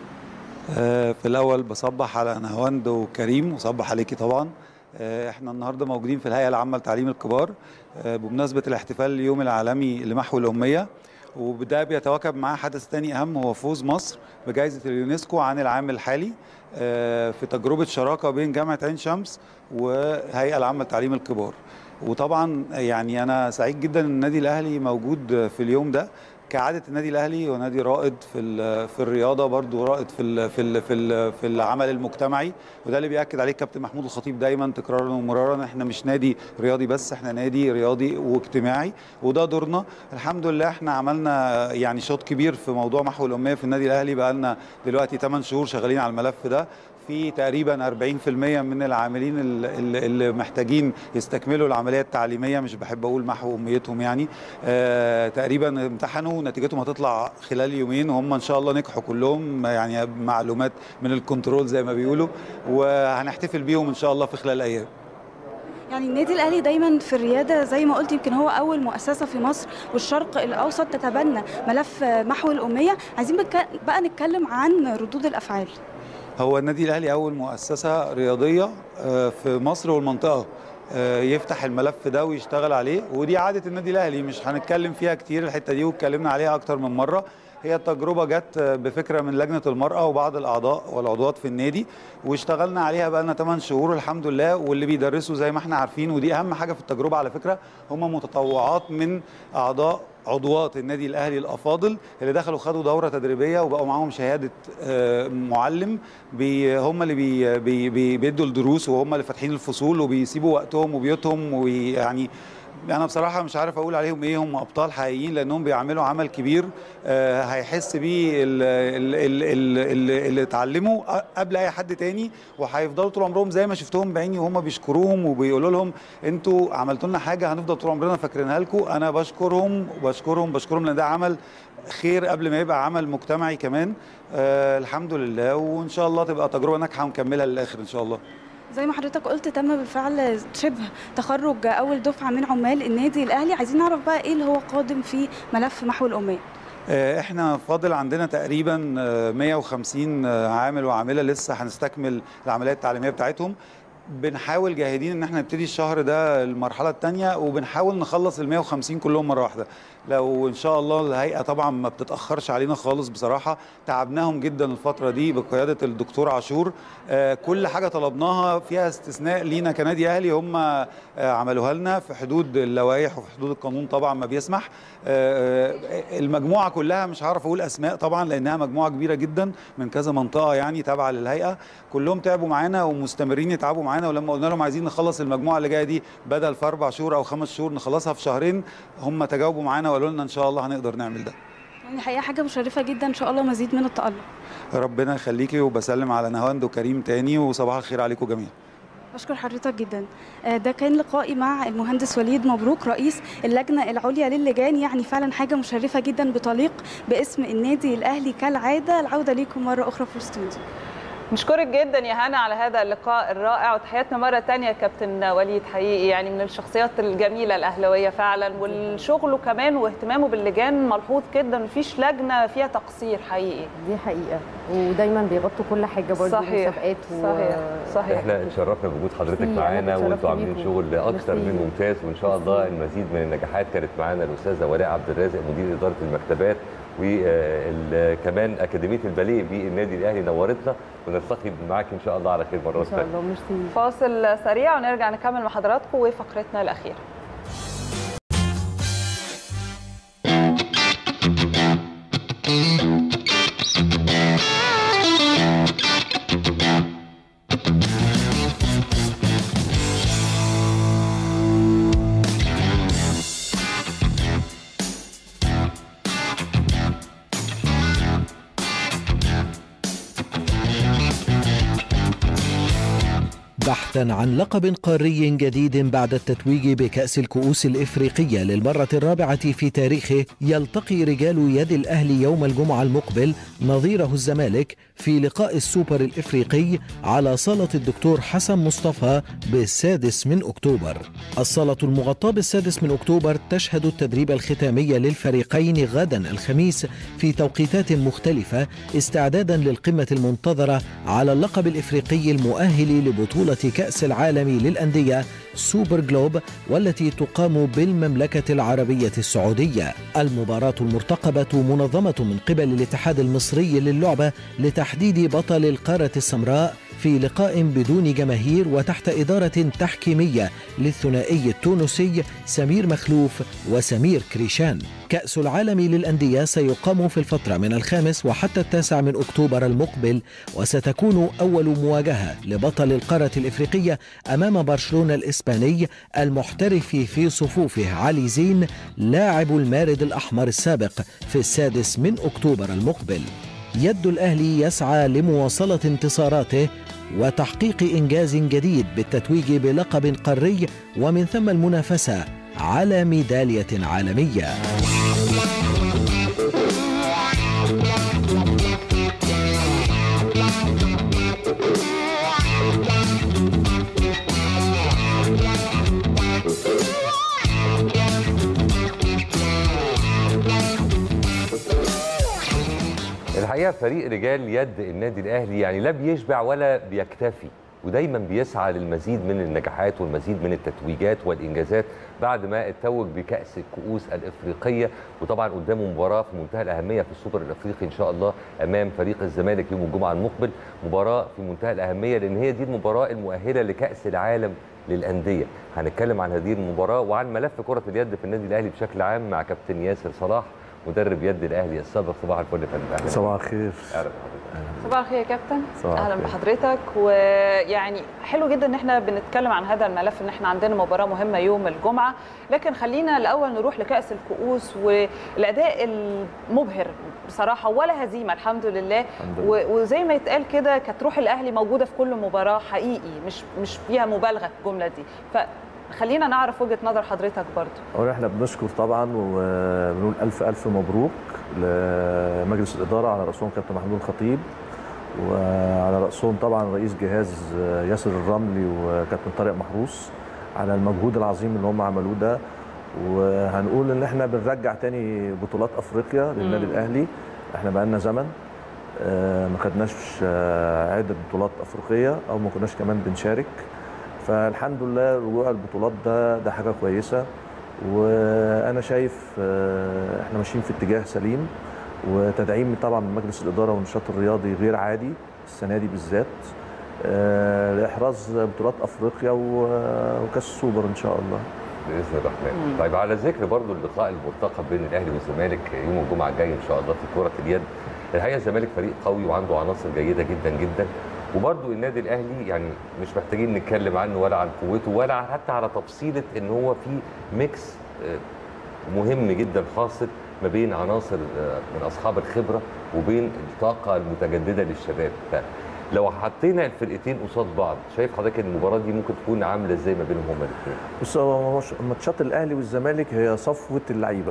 آه، في الأول بصبح على نهاوند وكريم وصبح عليكي طبعا آه، احنا النهارده موجودين في الهيئة العامة لتعليم الكبار آه، بمناسبة الاحتفال اليوم العالمي لمحو الأمية وده بيتواكب معاه حدث تاني أهم هو فوز مصر بجائزة اليونسكو عن العام الحالي آه، في تجربة شراكة بين جامعة عين شمس وهيئة العامة لتعليم الكبار وطبعا يعني أنا سعيد جدا إن النادي الأهلي موجود في اليوم ده كعاده النادي الاهلي ونادي رائد في ال- في الرياضه برضو رائد في ال في ال في ال في العمل المجتمعي وده اللي بياكد عليه كابتن محمود الخطيب دايما تكرارا ومرارا احنا مش نادي رياضي بس احنا نادي رياضي واجتماعي وده دورنا الحمد لله احنا عملنا يعني شوط كبير في موضوع محو الاميه في النادي الاهلي بقى لنا دلوقتي 8 شهور شغالين على الملف ده في تقريبا 40% من العاملين ال- ال- اللي محتاجين يستكملوا العمليه التعليميه مش بحب اقول محو اميتهم يعني آه تقريبا امتحنوا نتيجتهم هتطلع خلال يومين وهم ان شاء الله نجحوا كلهم يعني معلومات من الكنترول زي ما بيقولوا وهنحتفل بيهم ان شاء الله في خلال ايام يعني النادي الاهلي دايما في الرياده زي ما قلت يمكن هو اول مؤسسه في مصر والشرق الاوسط تتبنى ملف محو الاميه عايزين بك- بقى نتكلم عن ردود الافعال هو النادي الاهلي اول مؤسسه رياضيه آه، في مصر والمنطقه آه، يفتح الملف ده ويشتغل عليه ودي عاده النادي الاهلي مش هنتكلم فيها كتير الحته دي واتكلمنا عليها اكتر من مره هي التجربه جت بفكره من لجنه المراه وبعض الاعضاء والعضوات في النادي واشتغلنا عليها بقى لنا 8 شهور الحمد لله واللي بيدرسوا زي ما احنا عارفين ودي اهم حاجه في التجربه على فكره هم متطوعات من اعضاء عضوات النادي الاهلي الافاضل اللي دخلوا خدوا دوره تدريبيه وبقوا معاهم شهاده آه، معلم بي هم اللي بي بي بي بيدوا الدروس وهم اللي فاتحين الفصول وبيسيبوا وقتهم وبيوتهم ويعني انا بصراحه مش عارف اقول عليهم ايه هم ابطال حقيقيين لانهم بيعملوا عمل كبير آه، هيحس بيه ال- ال- ال- ال- ال- اللي اتعلموا قبل اي حد تاني وهيفضلوا طول عمرهم زي ما شفتهم بعيني وهم بيشكروهم وبيقولوا لهم انتوا عملتوا لنا حاجه هنفضل طول عمرنا فاكرينها لكم انا بشكرهم وبشكرهم بشكرهم لان ده عمل خير قبل ما يبقى عمل مجتمعي كمان آه الحمد لله وان شاء الله تبقى تجربه ناجحه ونكملها للاخر ان شاء الله زي ما حضرتك قلت تم بالفعل شبه تخرج اول دفعه من عمال النادي الاهلي عايزين نعرف بقى ايه اللي هو قادم في ملف محو الاميه آه، احنا فاضل عندنا تقريبا آه، 150 آه، عامل وعامله لسه هنستكمل العمليات التعليميه بتاعتهم بنحاول جاهدين ان احنا نبتدي الشهر ده المرحله الثانيه وبنحاول نخلص ال 150 كلهم مره واحده لو ان شاء الله الهيئه طبعا ما بتتاخرش علينا خالص بصراحه تعبناهم جدا الفتره دي بقياده الدكتور عاشور آه، كل حاجه طلبناها فيها استثناء لينا كنادي اهلي هم آه، عملوها لنا في حدود اللوائح وفي حدود القانون طبعا ما بيسمح آه، آه، المجموعه كلها مش هعرف اقول اسماء طبعا لانها مجموعه كبيره جدا من كذا منطقه يعني تابعه للهيئه كلهم تعبوا معانا ومستمرين يتعبوا معانا ولما قلنا لهم عايزين نخلص المجموعه اللي جايه دي بدل في اربع شهور او خمس شهور نخلصها في شهرين هم تجاوبوا معانا وقالوا لنا ان شاء الله هنقدر نعمل ده يعني الحقيقه حاجه مشرفه جدا ان شاء الله مزيد من التالق ربنا يخليكي وبسلم على نهاوند وكريم تاني وصباح الخير عليكم جميعا بشكر حضرتك جدا آه، ده كان لقائي مع المهندس وليد مبروك رئيس اللجنه العليا للجان يعني فعلا حاجه مشرفه جدا بتليق باسم النادي الاهلي كالعاده العوده ليكم مره اخرى في الاستوديو نشكرك جدا يا هنا على هذا اللقاء الرائع وتحياتنا مره تانية كابتن وليد حقيقي يعني من الشخصيات الجميله الاهلاويه فعلا والشغل كمان واهتمامه باللجان ملحوظ جدا مفيش لجنه فيها تقصير حقيقي دي حقيقه ودايما بيغطوا كل حاجه برضه صحيح مسابقات و... صحيح صحيح احنا اتشرفنا بوجود حضرتك ميرسي، معانا أنا اتشرفت وانتوا عاملين بيكم. شغل اكثر ميرسي. من ممتاز وان شاء الله ميرسي. المزيد من النجاحات كانت معانا الاستاذه ولاء عبد الرازق مدير اداره المكتبات وكمان اكاديميه الباليه بالنادي الاهلي نورتنا ونلتقي معاك ان شاء الله على خير مره ان شاء الله ميرسي فاصل سريع ونرجع نكمل مع حضراتكم وفقرتنا الاخيره بحثا عن لقب قاري جديد بعد التتويج بكأس الكؤوس الإفريقية للمرة الرابعة في تاريخه يلتقي رجال يد الأهلي يوم الجمعة المقبل نظيره الزمالك في لقاء السوبر الإفريقي على صالة الدكتور حسن مصطفى بالسادس من أكتوبر الصالة المغطاة بالسادس من أكتوبر تشهد التدريب الختامي للفريقين غدا الخميس في توقيتات مختلفة استعدادا للقمة المنتظرة على اللقب الإفريقي المؤهل لبطولة كأس العالم للأندية سوبر جلوب والتي تقام بالمملكة العربية السعودية المباراة المرتقبة منظمة من قبل الاتحاد المصري للعبة لتحديد بطل القارة السمراء في لقاء بدون جماهير وتحت إدارة تحكيمية للثنائي التونسي سمير مخلوف وسمير كريشان كأس العالم للأندية سيقام في الفترة من الخامس وحتى التاسع من أكتوبر المقبل وستكون أول مواجهة لبطل القارة الإفريقية أمام برشلونة الإسباني المحترف في صفوفه علي زين لاعب المارد الأحمر السابق في السادس من أكتوبر المقبل يد الأهلي يسعى لمواصلة انتصاراته وتحقيق إنجاز جديد بالتتويج بلقب قاري ومن ثم المنافسة على ميدالية عالمية الحقيقه فريق رجال يد النادي الاهلي يعني لا بيشبع ولا بيكتفي ودايما بيسعى للمزيد من النجاحات والمزيد من التتويجات والانجازات بعد ما اتوج بكاس الكؤوس الافريقيه وطبعا قدامه مباراه في منتهى الاهميه في السوبر الافريقي ان شاء الله امام فريق الزمالك يوم الجمعه المقبل مباراه في منتهى الاهميه لان هي دي المباراه المؤهله لكاس العالم للانديه هنتكلم عن هذه المباراه وعن ملف كره اليد في النادي الاهلي بشكل عام مع كابتن ياسر صلاح مدرب يد الاهلي السابق صباح الفل يا فندم أهلاً صباح الخير أهلاً بحضرتك. صباح الخير يا كابتن صباح اهلا الخير. بحضرتك ويعني حلو جدا ان احنا بنتكلم عن هذا الملف ان احنا عندنا مباراه مهمه يوم الجمعه لكن خلينا الاول نروح لكاس الكؤوس والاداء المبهر بصراحه ولا هزيمه الحمد لله الحمد لله. و- وزي ما يتقال كده كانت روح الاهلي موجوده في كل مباراه حقيقي مش مش فيها مبالغه الجمله دي فخلينا نعرف وجهه نظر حضرتك برضو أولا احنا بنشكر طبعا وبنقول الف الف مبروك لمجلس الاداره على راسهم كابتن محمود الخطيب وعلى راسهم طبعا رئيس جهاز ياسر الرملي وكابتن طارق محروس على المجهود العظيم اللي هم عملوه ده وهنقول ان احنا بنرجع تاني بطولات افريقيا للنادي الاهلي احنا بقالنا زمن آه، ما خدناش آه، عده بطولات افريقيه او ما كناش كمان بنشارك فالحمد لله رجوع البطولات ده ده حاجه كويسه وانا شايف آه، احنا ماشيين في اتجاه سليم وتدعيم طبعا من مجلس الاداره والنشاط الرياضي غير عادي السنه دي بالذات آه، لاحراز بطولات افريقيا و- وكاس السوبر ان شاء الله باذن الرحمن طيب على ذكر برضو اللقاء المرتقب بين الاهلي والزمالك يوم الجمعه الجاي ان شاء الله في كره اليد الحقيقه الزمالك فريق قوي وعنده عناصر جيده جدا جدا وبرضو النادي الاهلي يعني مش محتاجين نتكلم عنه ولا عن قوته ولا حتى على تفصيله ان هو في ميكس آه، مهم جدا حاصل ما بين عناصر آه، من اصحاب الخبره وبين الطاقه المتجدده للشباب فلو حطينا الفرقتين قصاد بعض شايف حضرتك ان المباراه دي ممكن تكون عامله ازاي ما بينهم هما الاثنين بص هو مش- ماتشات الاهلي والزمالك هي صفوه اللعيبه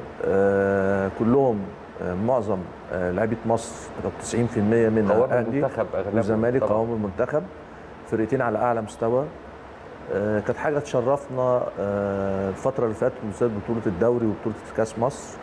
آه كلهم آه معظم آه لعيبه مصر طب 90% منها قوام اهلي المنتخب اغلبهم والزمالك طبعاً. قوام المنتخب فرقتين على اعلى مستوى آه كانت حاجه تشرفنا آه الفتره اللي فاتت بالذات بطوله الدوري وبطوله كاس مصر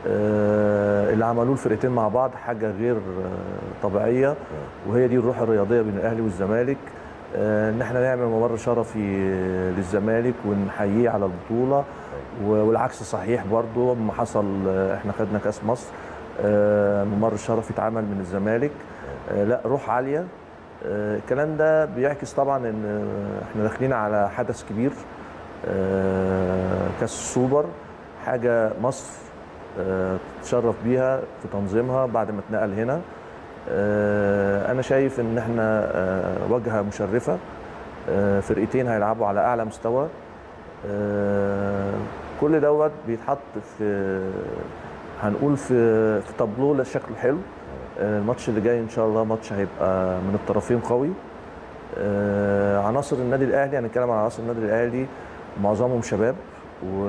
آه اللي عملوه الفرقتين مع بعض حاجه غير آه طبيعيه وهي دي الروح الرياضيه بين الاهلي والزمالك آه، ان احنا نعمل ممر شرفي آه، للزمالك ونحييه على البطوله و- والعكس صحيح برضو لما حصل آه، احنا خدنا كاس مصر آه، ممر شرفي اتعمل من الزمالك آه، لا روح عاليه آه، الكلام ده بيعكس طبعا ان آه، احنا داخلين على حدث كبير آه، كاس السوبر حاجه مصر آه، تتشرف بيها في تنظيمها بعد ما اتنقل هنا آه، انا شايف ان احنا آه، واجهه مشرفه آه، فرقتين هيلعبوا على اعلى مستوى آه، كل دوت بيتحط في هنقول في في تابلو شكله حلو آه، الماتش اللي جاي ان شاء الله ماتش هيبقى من الطرفين قوي آه، عناصر النادي الاهلي هنتكلم عن عناصر النادي الاهلي معظمهم شباب و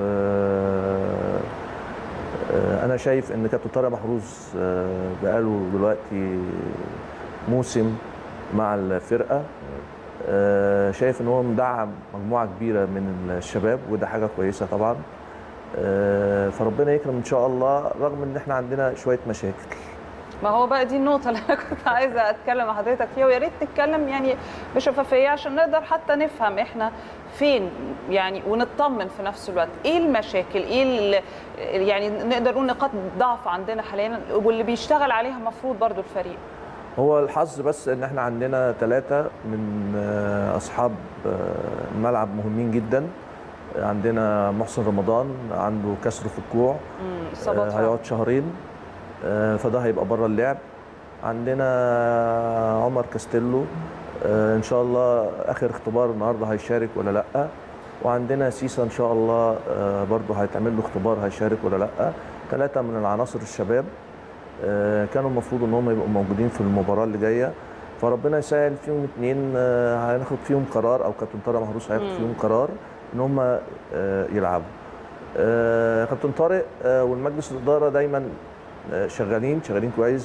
آه، انا شايف ان كابتن طارق محروز آه، بقاله دلوقتي موسم مع الفرقه آه، شايف ان هو مدعم مجموعه كبيره من الشباب وده حاجه كويسه طبعا آه، فربنا يكرم ان شاء الله رغم ان احنا عندنا شويه مشاكل ما هو بقى دي النقطة اللي أنا كنت عايزة أتكلم مع حضرتك فيها ويا ريت نتكلم يعني بشفافية عشان نقدر حتى نفهم إحنا فين يعني ونطمن في نفس الوقت إيه المشاكل إيه ال- يعني نقدر نقول نقاط ضعف عندنا حاليا واللي بيشتغل عليها المفروض برضو الفريق هو الحظ بس ان احنا عندنا ثلاثة من آه، اصحاب آه، الملعب مهمين جدا عندنا محسن رمضان عنده كسر في الكوع مم، آه، إصابات هيقعد شهرين آه، فده هيبقى بره اللعب عندنا عمر كاستيلو آه، ان شاء الله اخر اختبار النهارده هيشارك ولا لا وعندنا سيسا ان شاء الله آه، برضه هيتعمل له اختبار هيشارك ولا لا ثلاثه من العناصر الشباب آه، كانوا المفروض ان هم يبقوا موجودين في المباراه اللي جايه فربنا يسهل فيهم اثنين هناخد فيهم قرار او كابتن طارق محروس هياخد مم. فيهم قرار ان هم آه، يلعبوا آه، كابتن طارق آه، والمجلس الاداره دايما آه، شغالين شغالين كويس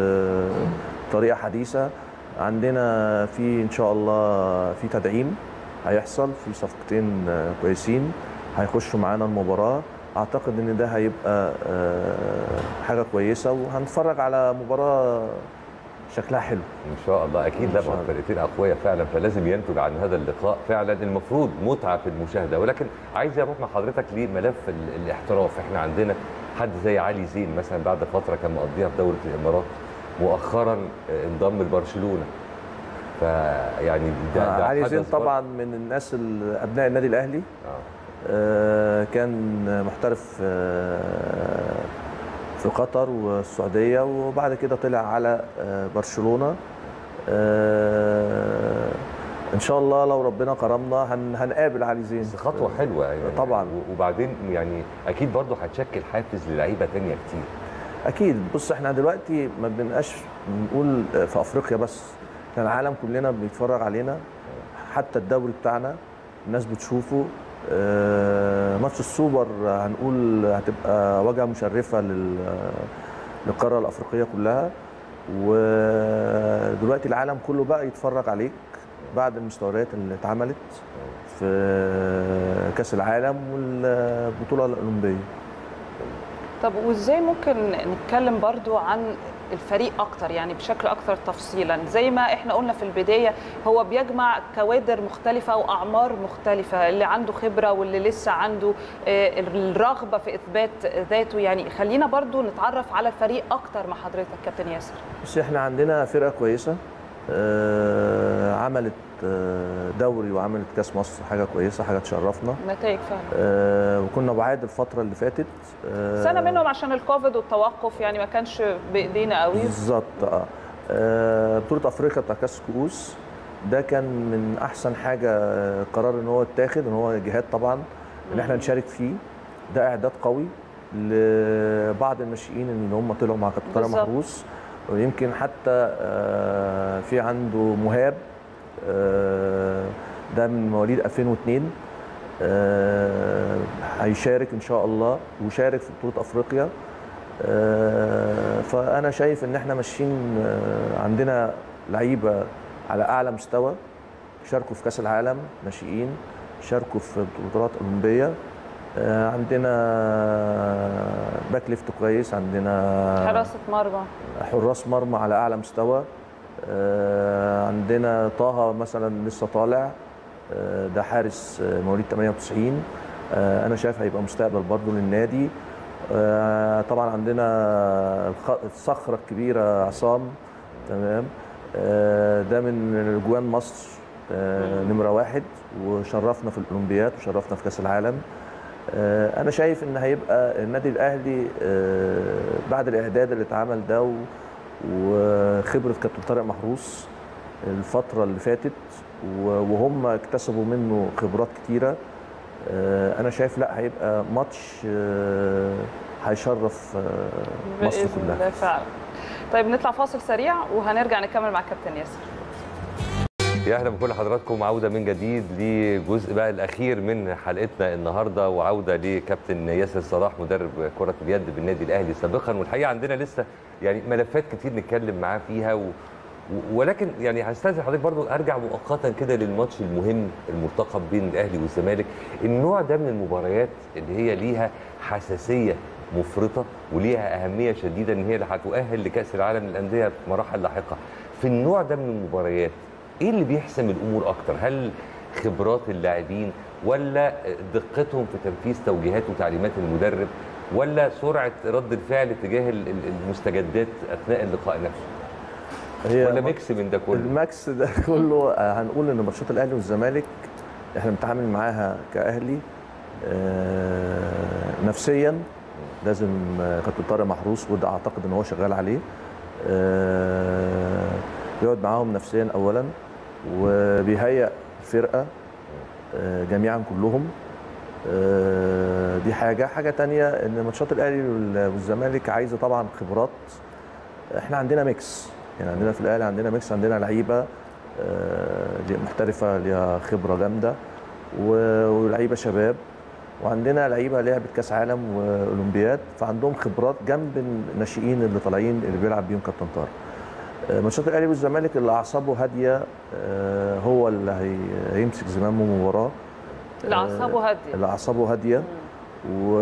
بطريقه حديثه عندنا في ان شاء الله في تدعيم هيحصل في صفقتين آه، كويسين هيخشوا معانا المباراه اعتقد ان ده هيبقى آه، حاجه كويسه وهنتفرج على مباراه شكلها حلو ان شاء الله اكيد إن لا شاء ما الله. فرقتين اقوياء فعلا فلازم ينتج عن هذا اللقاء فعلا المفروض متعه في المشاهده ولكن عايز اروح مع حضرتك لملف ال- الاحتراف احنا عندنا حد زي علي زين مثلا بعد فتره كان مقضيها في دوله الامارات مؤخرا آه، انضم لبرشلونه فيعني ده, ده علي زين حدث برضه. طبعا من الناس ال- ابناء النادي الاهلي آه. آه، كان محترف آه، في قطر والسعوديه وبعد كده طلع على آه، برشلونه آه، ان شاء الله لو ربنا كرمنا هن- هنقابل علي زين بس خطوه حلوه يعني طبعا. و- وبعدين يعني اكيد برضه هتشكل حافز للعيبه تانية كتير اكيد بص احنا دلوقتي ما بنبقاش بنقول في افريقيا بس احنا العالم كلنا بيتفرج علينا حتى الدوري بتاعنا الناس بتشوفه آه، ماتش السوبر هنقول هتبقى واجهه مشرفه لل- للقاره الافريقيه كلها ودلوقتي العالم كله بقى يتفرج عليك بعد المستويات اللي اتعملت في كاس العالم والبطوله الاولمبيه طب وازاي ممكن نتكلم برضو عن الفريق اكتر يعني بشكل اكثر تفصيلا زي ما احنا قلنا في البدايه هو بيجمع كوادر مختلفه واعمار مختلفه اللي عنده خبره واللي لسه عنده آه، الرغبه في اثبات ذاته يعني خلينا برضو نتعرف على الفريق اكتر مع حضرتك كابتن ياسر بس احنا عندنا فرقه كويسه آه، عملت آه، دوري وعملت كاس مصر حاجه كويسه حاجه تشرفنا نتائج فعلا آه، وكنا بعاد الفتره اللي فاتت آه، سنه منهم عشان الكوفيد والتوقف يعني ما كانش بايدينا قوي بالظبط اه آه، بطوله افريقيا بتاع كاس الكؤوس ده كان من احسن حاجه آه، قرار ان هو اتاخد ان هو جهاد طبعا ان احنا نشارك فيه ده اعداد قوي لبعض الناشئين اللي هم طلعوا مع كابتن طارق بالظبط. محروس ويمكن حتى آه، في عنده مهاب آه، ده من مواليد 2002 آه، هيشارك ان شاء الله وشارك في بطوله افريقيا آه، فانا شايف ان احنا ماشيين آه، عندنا لعيبه على اعلى مستوى شاركوا في كاس العالم ناشئين شاركوا في بطولات اولمبيه آه، عندنا باك ليفت كويس عندنا حراسه مرمى حراس مرمى على اعلى مستوى آه، عندنا طه مثلا لسه طالع آه، ده حارس آه، مواليد 98 آه، انا شايف هيبقى مستقبل برضه للنادي آه، طبعا عندنا الخ- الصخره الكبيره عصام تمام آه، ده من اجوان مصر آه، نمره واحد وشرفنا في الاولمبياد وشرفنا في كاس العالم آه، انا شايف ان هيبقى النادي الاهلي آه، بعد الاعداد اللي اتعمل ده و- وخبره كابتن طارق محروس الفتره اللي فاتت و- وهم اكتسبوا منه خبرات كتيره آه، انا شايف لا هيبقى ماتش آه، هيشرف آه، مصر باذن كلها الله فعلا طيب نطلع فاصل سريع وهنرجع نكمل مع كابتن ياسر يا اهلا بكل حضراتكم عوده من جديد لجزء بقى الاخير من حلقتنا النهارده وعوده لكابتن ياسر صلاح مدرب كره اليد بالنادي الاهلي سابقا والحقيقه عندنا لسه يعني ملفات كتير نتكلم معاه فيها و و- ولكن يعني هستاذن حضرتك برضو ارجع مؤقتا كده للماتش المهم المرتقب بين الاهلي والزمالك النوع ده من المباريات اللي هي ليها حساسيه مفرطه وليها اهميه شديده ان هي اللي هتؤهل لكاس العالم للانديه في مراحل لاحقه في النوع ده من المباريات ايه اللي بيحسم الامور اكتر هل خبرات اللاعبين ولا دقتهم في تنفيذ توجيهات وتعليمات المدرب ولا سرعه رد الفعل تجاه ال- ال- المستجدات اثناء اللقاء نفسه هي ولا ميكس من ده كله الماكس ده كله آه، هنقول ان ماتشات الاهلي والزمالك احنا بنتعامل معاها كاهلي آه، نفسيا لازم آه، كابتن طارق محروس وده اعتقد ان هو شغال عليه آه، يقعد معاهم نفسيا اولا وبيهيئ الفرقه آه، جميعا كلهم آه، دي حاجه حاجه تانية ان ماتشات الاهلي وال- والزمالك عايزه طبعا خبرات احنا عندنا ميكس يعني عندنا في الاهلي عندنا ميكس عندنا لعيبه آه، اللي محترفه ليها خبره جامده و- ولعيبه شباب وعندنا لعيبه لعبت كاس عالم واولمبياد فعندهم خبرات جنب الناشئين اللي طالعين اللي بيلعب بيهم كابتن طارق آه، ماتشات الاهلي والزمالك اللي اعصابه هاديه آه، هو اللي هي- هيمسك زمام المباراه اللي اعصابه هاديه اللي اعصابه هاديه و...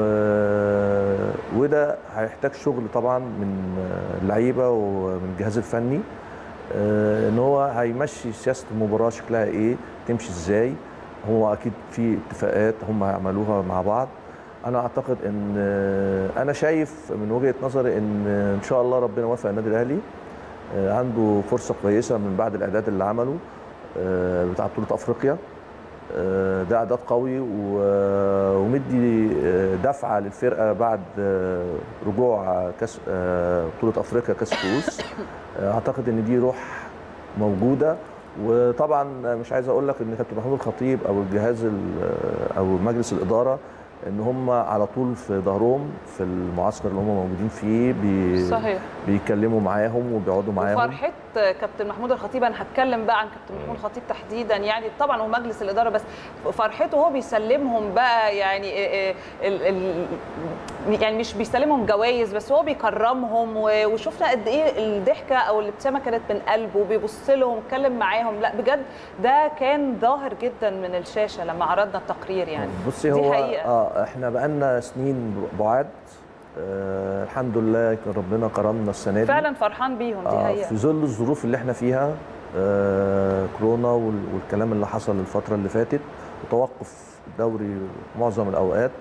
وده هيحتاج شغل طبعا من اللعيبه ومن الجهاز الفني آه، ان هو هيمشي سياسه المباراه شكلها ايه تمشي ازاي هو اكيد في اتفاقات هم هيعملوها مع بعض انا اعتقد ان آه، انا شايف من وجهه نظري ان ان شاء الله ربنا يوفق النادي الاهلي آه، عنده فرصه كويسه من بعد الاعداد اللي عمله آه، بتاع بطوله افريقيا آه، ده اعداد قوي و- ومدي آه، دفعه للفرقه بعد آه، رجوع كاس آه، بطوله افريقيا كاس كؤوس آه، اعتقد ان دي روح موجوده وطبعا مش عايز اقول لك ان كابتن محمود الخطيب او الجهاز ال- او مجلس الاداره ان هم على طول في ظهرهم في المعسكر اللي هم موجودين فيه بي صحيح بيتكلموا معاهم وبيقعدوا معاهم وفرحه كابتن محمود الخطيب انا هتكلم بقى عن كابتن محمود الخطيب تحديدا يعني طبعا هو مجلس الاداره بس فرحته هو بيسلمهم بقى يعني ال ال يعني مش بيسلمهم جوائز بس هو بيكرمهم و- وشفنا قد ايه الضحكه او الابتسامه كانت من قلبه بيبص لهم اتكلم معاهم لا بجد ده كان ظاهر جدا من الشاشه لما عرضنا التقرير يعني بصي دي هو حقيقة. اه احنا بقالنا سنين بعاد آه الحمد لله كان ربنا كرمنا السنه دي فعلا فرحان بيهم دي آه حقيقه في ظل الظروف اللي احنا فيها آه كورونا وال- والكلام اللي حصل الفتره اللي فاتت وتوقف الدوري معظم الاوقات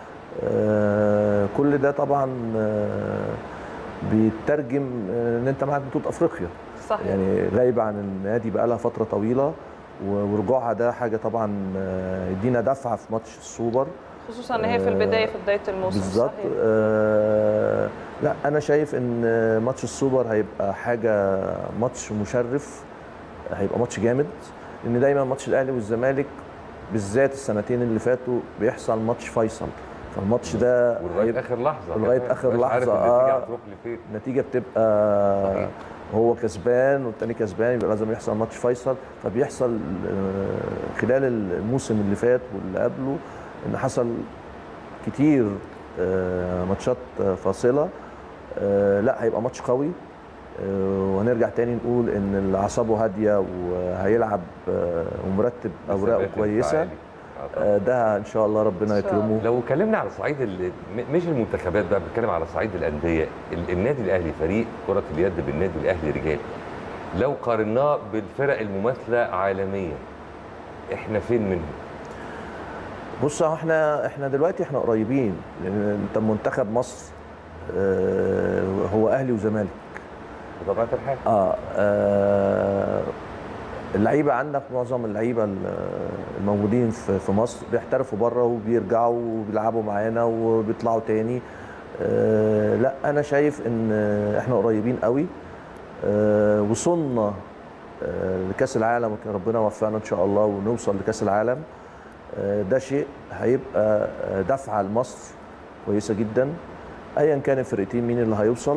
آه كل ده طبعا آه بيترجم آه، ان انت معاك بطوله افريقيا صحيح يعني غايبه عن النادي بقالها فتره طويله و- ورجوعها ده حاجه طبعا آه، يدينا دفعه في ماتش السوبر خصوصا ان هي في البدايه في بدايه الموسم بالظبط صحيح. آه لا انا شايف ان ماتش السوبر هيبقى حاجه ماتش مشرف هيبقى ماتش جامد لان دايما ماتش الاهلي والزمالك بالذات السنتين اللي فاتوا بيحصل ماتش فيصل فالماتش ده ولغايه هيبقى- اخر لحظه ولغاية كمان. آخر مش عارف لحظة، النتيجه آه. هتروح لفين النتيجه بتبقى صحيح. هو كسبان والتاني كسبان يبقى لازم يحصل ماتش فيصل فبيحصل آه، خلال الموسم اللي فات واللي قبله ان حصل كتير آه، ماتشات آه، فاصله آه، لا هيبقى ماتش قوي آه، وهنرجع تاني نقول ان اللي اعصابه هاديه وهيلعب آه، ومرتب اوراقه ثبات كويسه انفعالي. آه طبعاً. آه، ده ان شاء الله ربنا إن شاء الله. يكرمه لو اتكلمنا على صعيد ال- م- مش المنتخبات بقى بنتكلم على صعيد الانديه ال- النادي الاهلي فريق كره اليد بالنادي الاهلي رجال لو قارناه بالفرق المماثله عالميا احنا فين منهم بص هو احنا احنا دلوقتي احنا قريبين لان انت منتخب مصر آه، هو اهلي وزمالك بطبيعه الحال اه, آه اللعيبه عندك معظم اللعيبه ال- الموجودين في في مصر بيحترفوا بره وبيرجعوا وبيلعبوا معانا وبيطلعوا تاني آه لا انا شايف ان احنا قريبين قوي آه وصلنا آه لكاس العالم وكان ربنا وفقنا ان شاء الله ونوصل لكاس العالم آه ده شيء هيبقى آه، دفعه لمصر كويسه جدا ايا كان الفرقتين مين اللي هيوصل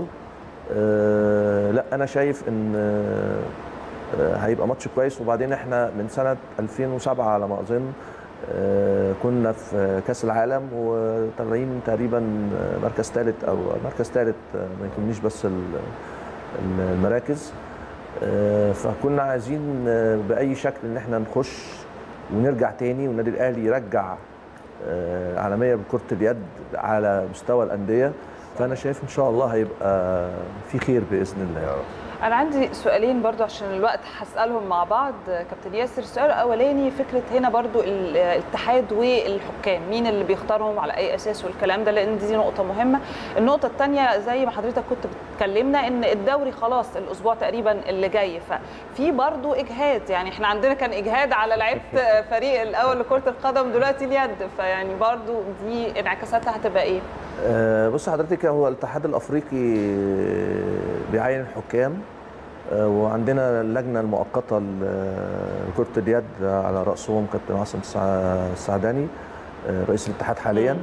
آه لا انا شايف ان آه، آه، هيبقى ماتش كويس وبعدين احنا من سنه 2007 على ما اظن آه، كنا في كاس العالم وطالعين تقريبا آه، مركز ثالث او مركز ثالث ما يكونيش بس ال- ال- المراكز آه، فكنا عايزين آه، باي شكل ان احنا نخش ونرجع تاني والنادي الاهلي يرجع آه، عالميه بكره اليد على مستوى الانديه فانا شايف ان شاء الله هيبقى في خير باذن الله يا رب انا عندي سؤالين برضو عشان الوقت هسالهم مع بعض كابتن ياسر السؤال الاولاني فكره هنا برضو ال- الاتحاد والحكام مين اللي بيختارهم على اي اساس والكلام ده لان دي نقطه مهمه النقطه الثانيه زي ما حضرتك كنت بتكلمنا ان الدوري خلاص الاسبوع تقريبا اللي جاي ففي برضو اجهاد يعني احنا عندنا كان اجهاد على لعيبه فريق الاول لكره القدم دلوقتي اليد فيعني برضو دي انعكاساتها هتبقى ايه آه، بص حضرتك هو الاتحاد الافريقي بيعين الحكام آه، وعندنا اللجنه المؤقته لكره اليد على راسهم كابتن عاصم السع- السعداني آه، رئيس الاتحاد حاليا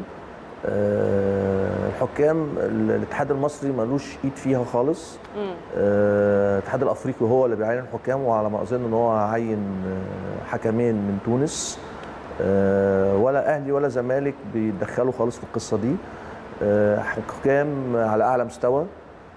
آه، الحكام الاتحاد المصري ملوش ايد فيها خالص آه، الاتحاد الافريقي هو اللي بيعين الحكام وعلى ما اظن ان هو عين آه، حكمين من تونس آه، ولا اهلي ولا زمالك بيتدخلوا خالص في القصه دي آه، حكام على اعلى مستوى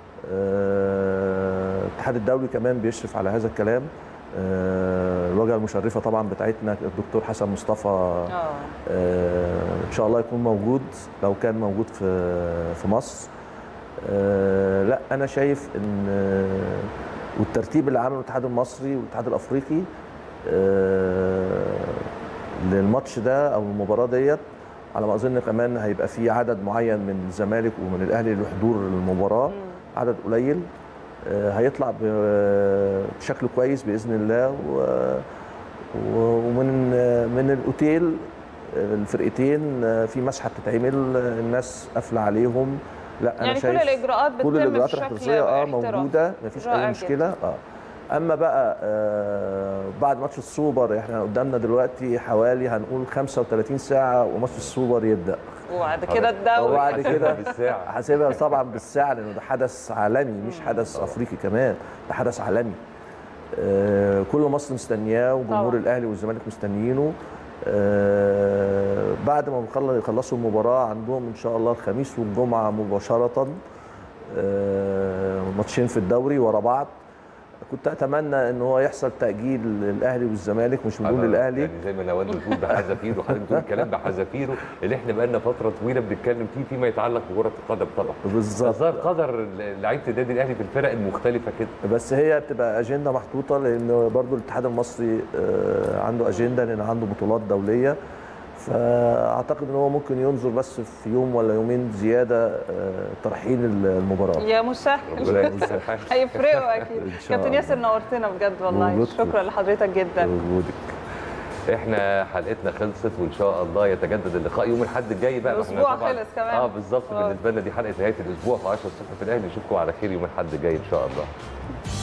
آه، الاتحاد الدولي كمان بيشرف على هذا الكلام آه، الواجهه المشرفه طبعا بتاعتنا الدكتور حسن مصطفى اه آه، ان شاء الله يكون موجود لو كان موجود في في مصر آه، لا انا شايف ان آه، والترتيب اللي عمله الاتحاد المصري والاتحاد الافريقي آه، للماتش ده او المباراه ديت على ما اظن كمان هيبقى في عدد معين من الزمالك ومن الاهلي لحضور المباراه عدد قليل آه، هيطلع ب- بشكل كويس باذن الله و- و- ومن من الاوتيل الفرقتين في مسحه بتتعمل الناس قافله عليهم لا انا يعني كل شايف الإجراءات كل بتتم الاجراءات بشكل الاحترازيه اه احترافي. موجوده مفيش رائع اي مشكله اه اما بقى آه بعد ماتش السوبر احنا قدامنا دلوقتي حوالي هنقول 35 ساعه وماتش السوبر يبدا وبعد كده الدوري وبعد كده بالساعة. حاسبها طبعا بالساعه لانه ده حدث عالمي مش حدث افريقي كمان ده حدث عالمي آه، كل مصر مستنياه وجمهور طبعاً. الاهلي والزمالك مستنيينه آه، بعد ما بنخلص- يخلصوا المباراه عندهم ان شاء الله الخميس والجمعه مباشره آه، ماتشين في الدوري ورا بعض كنت اتمنى ان هو يحصل تاجيل للاهلي والزمالك مش بنقول الاهلي يعني زي ما نواد بتقول بحذافيره وحضرتك بتقول الكلام بحذافيره اللي احنا بقالنا فتره طويله بنتكلم فيه فيما يتعلق بكره القدم طبعا بالظبط ظهر قدر لعيبه النادي الاهلي في الفرق المختلفه كده بس هي بتبقى اجنده محطوطه لان برضو الاتحاد المصري آه، عنده اجنده لان عنده بطولات دوليه فاعتقد ان هو ممكن ينظر بس في يوم ولا يومين زياده آه، ترحيل المباراه يا مسهل ربنا يسهل هيفرقوا اكيد إن شاء كابتن الله. ياسر نورتنا بجد والله وجودكم. شكرا لحضرتك جدا وجودك احنا حلقتنا خلصت وان شاء الله يتجدد اللقاء يوم الاحد الجاي بقى الأسبوع إحنا طبعاً- خلص كمان. اه بالظبط آه. بالنسبه لنا دي حلقه نهايه الاسبوع في 10 الصبح في الاهلي نشوفكم على خير يوم الاحد الجاي ان شاء الله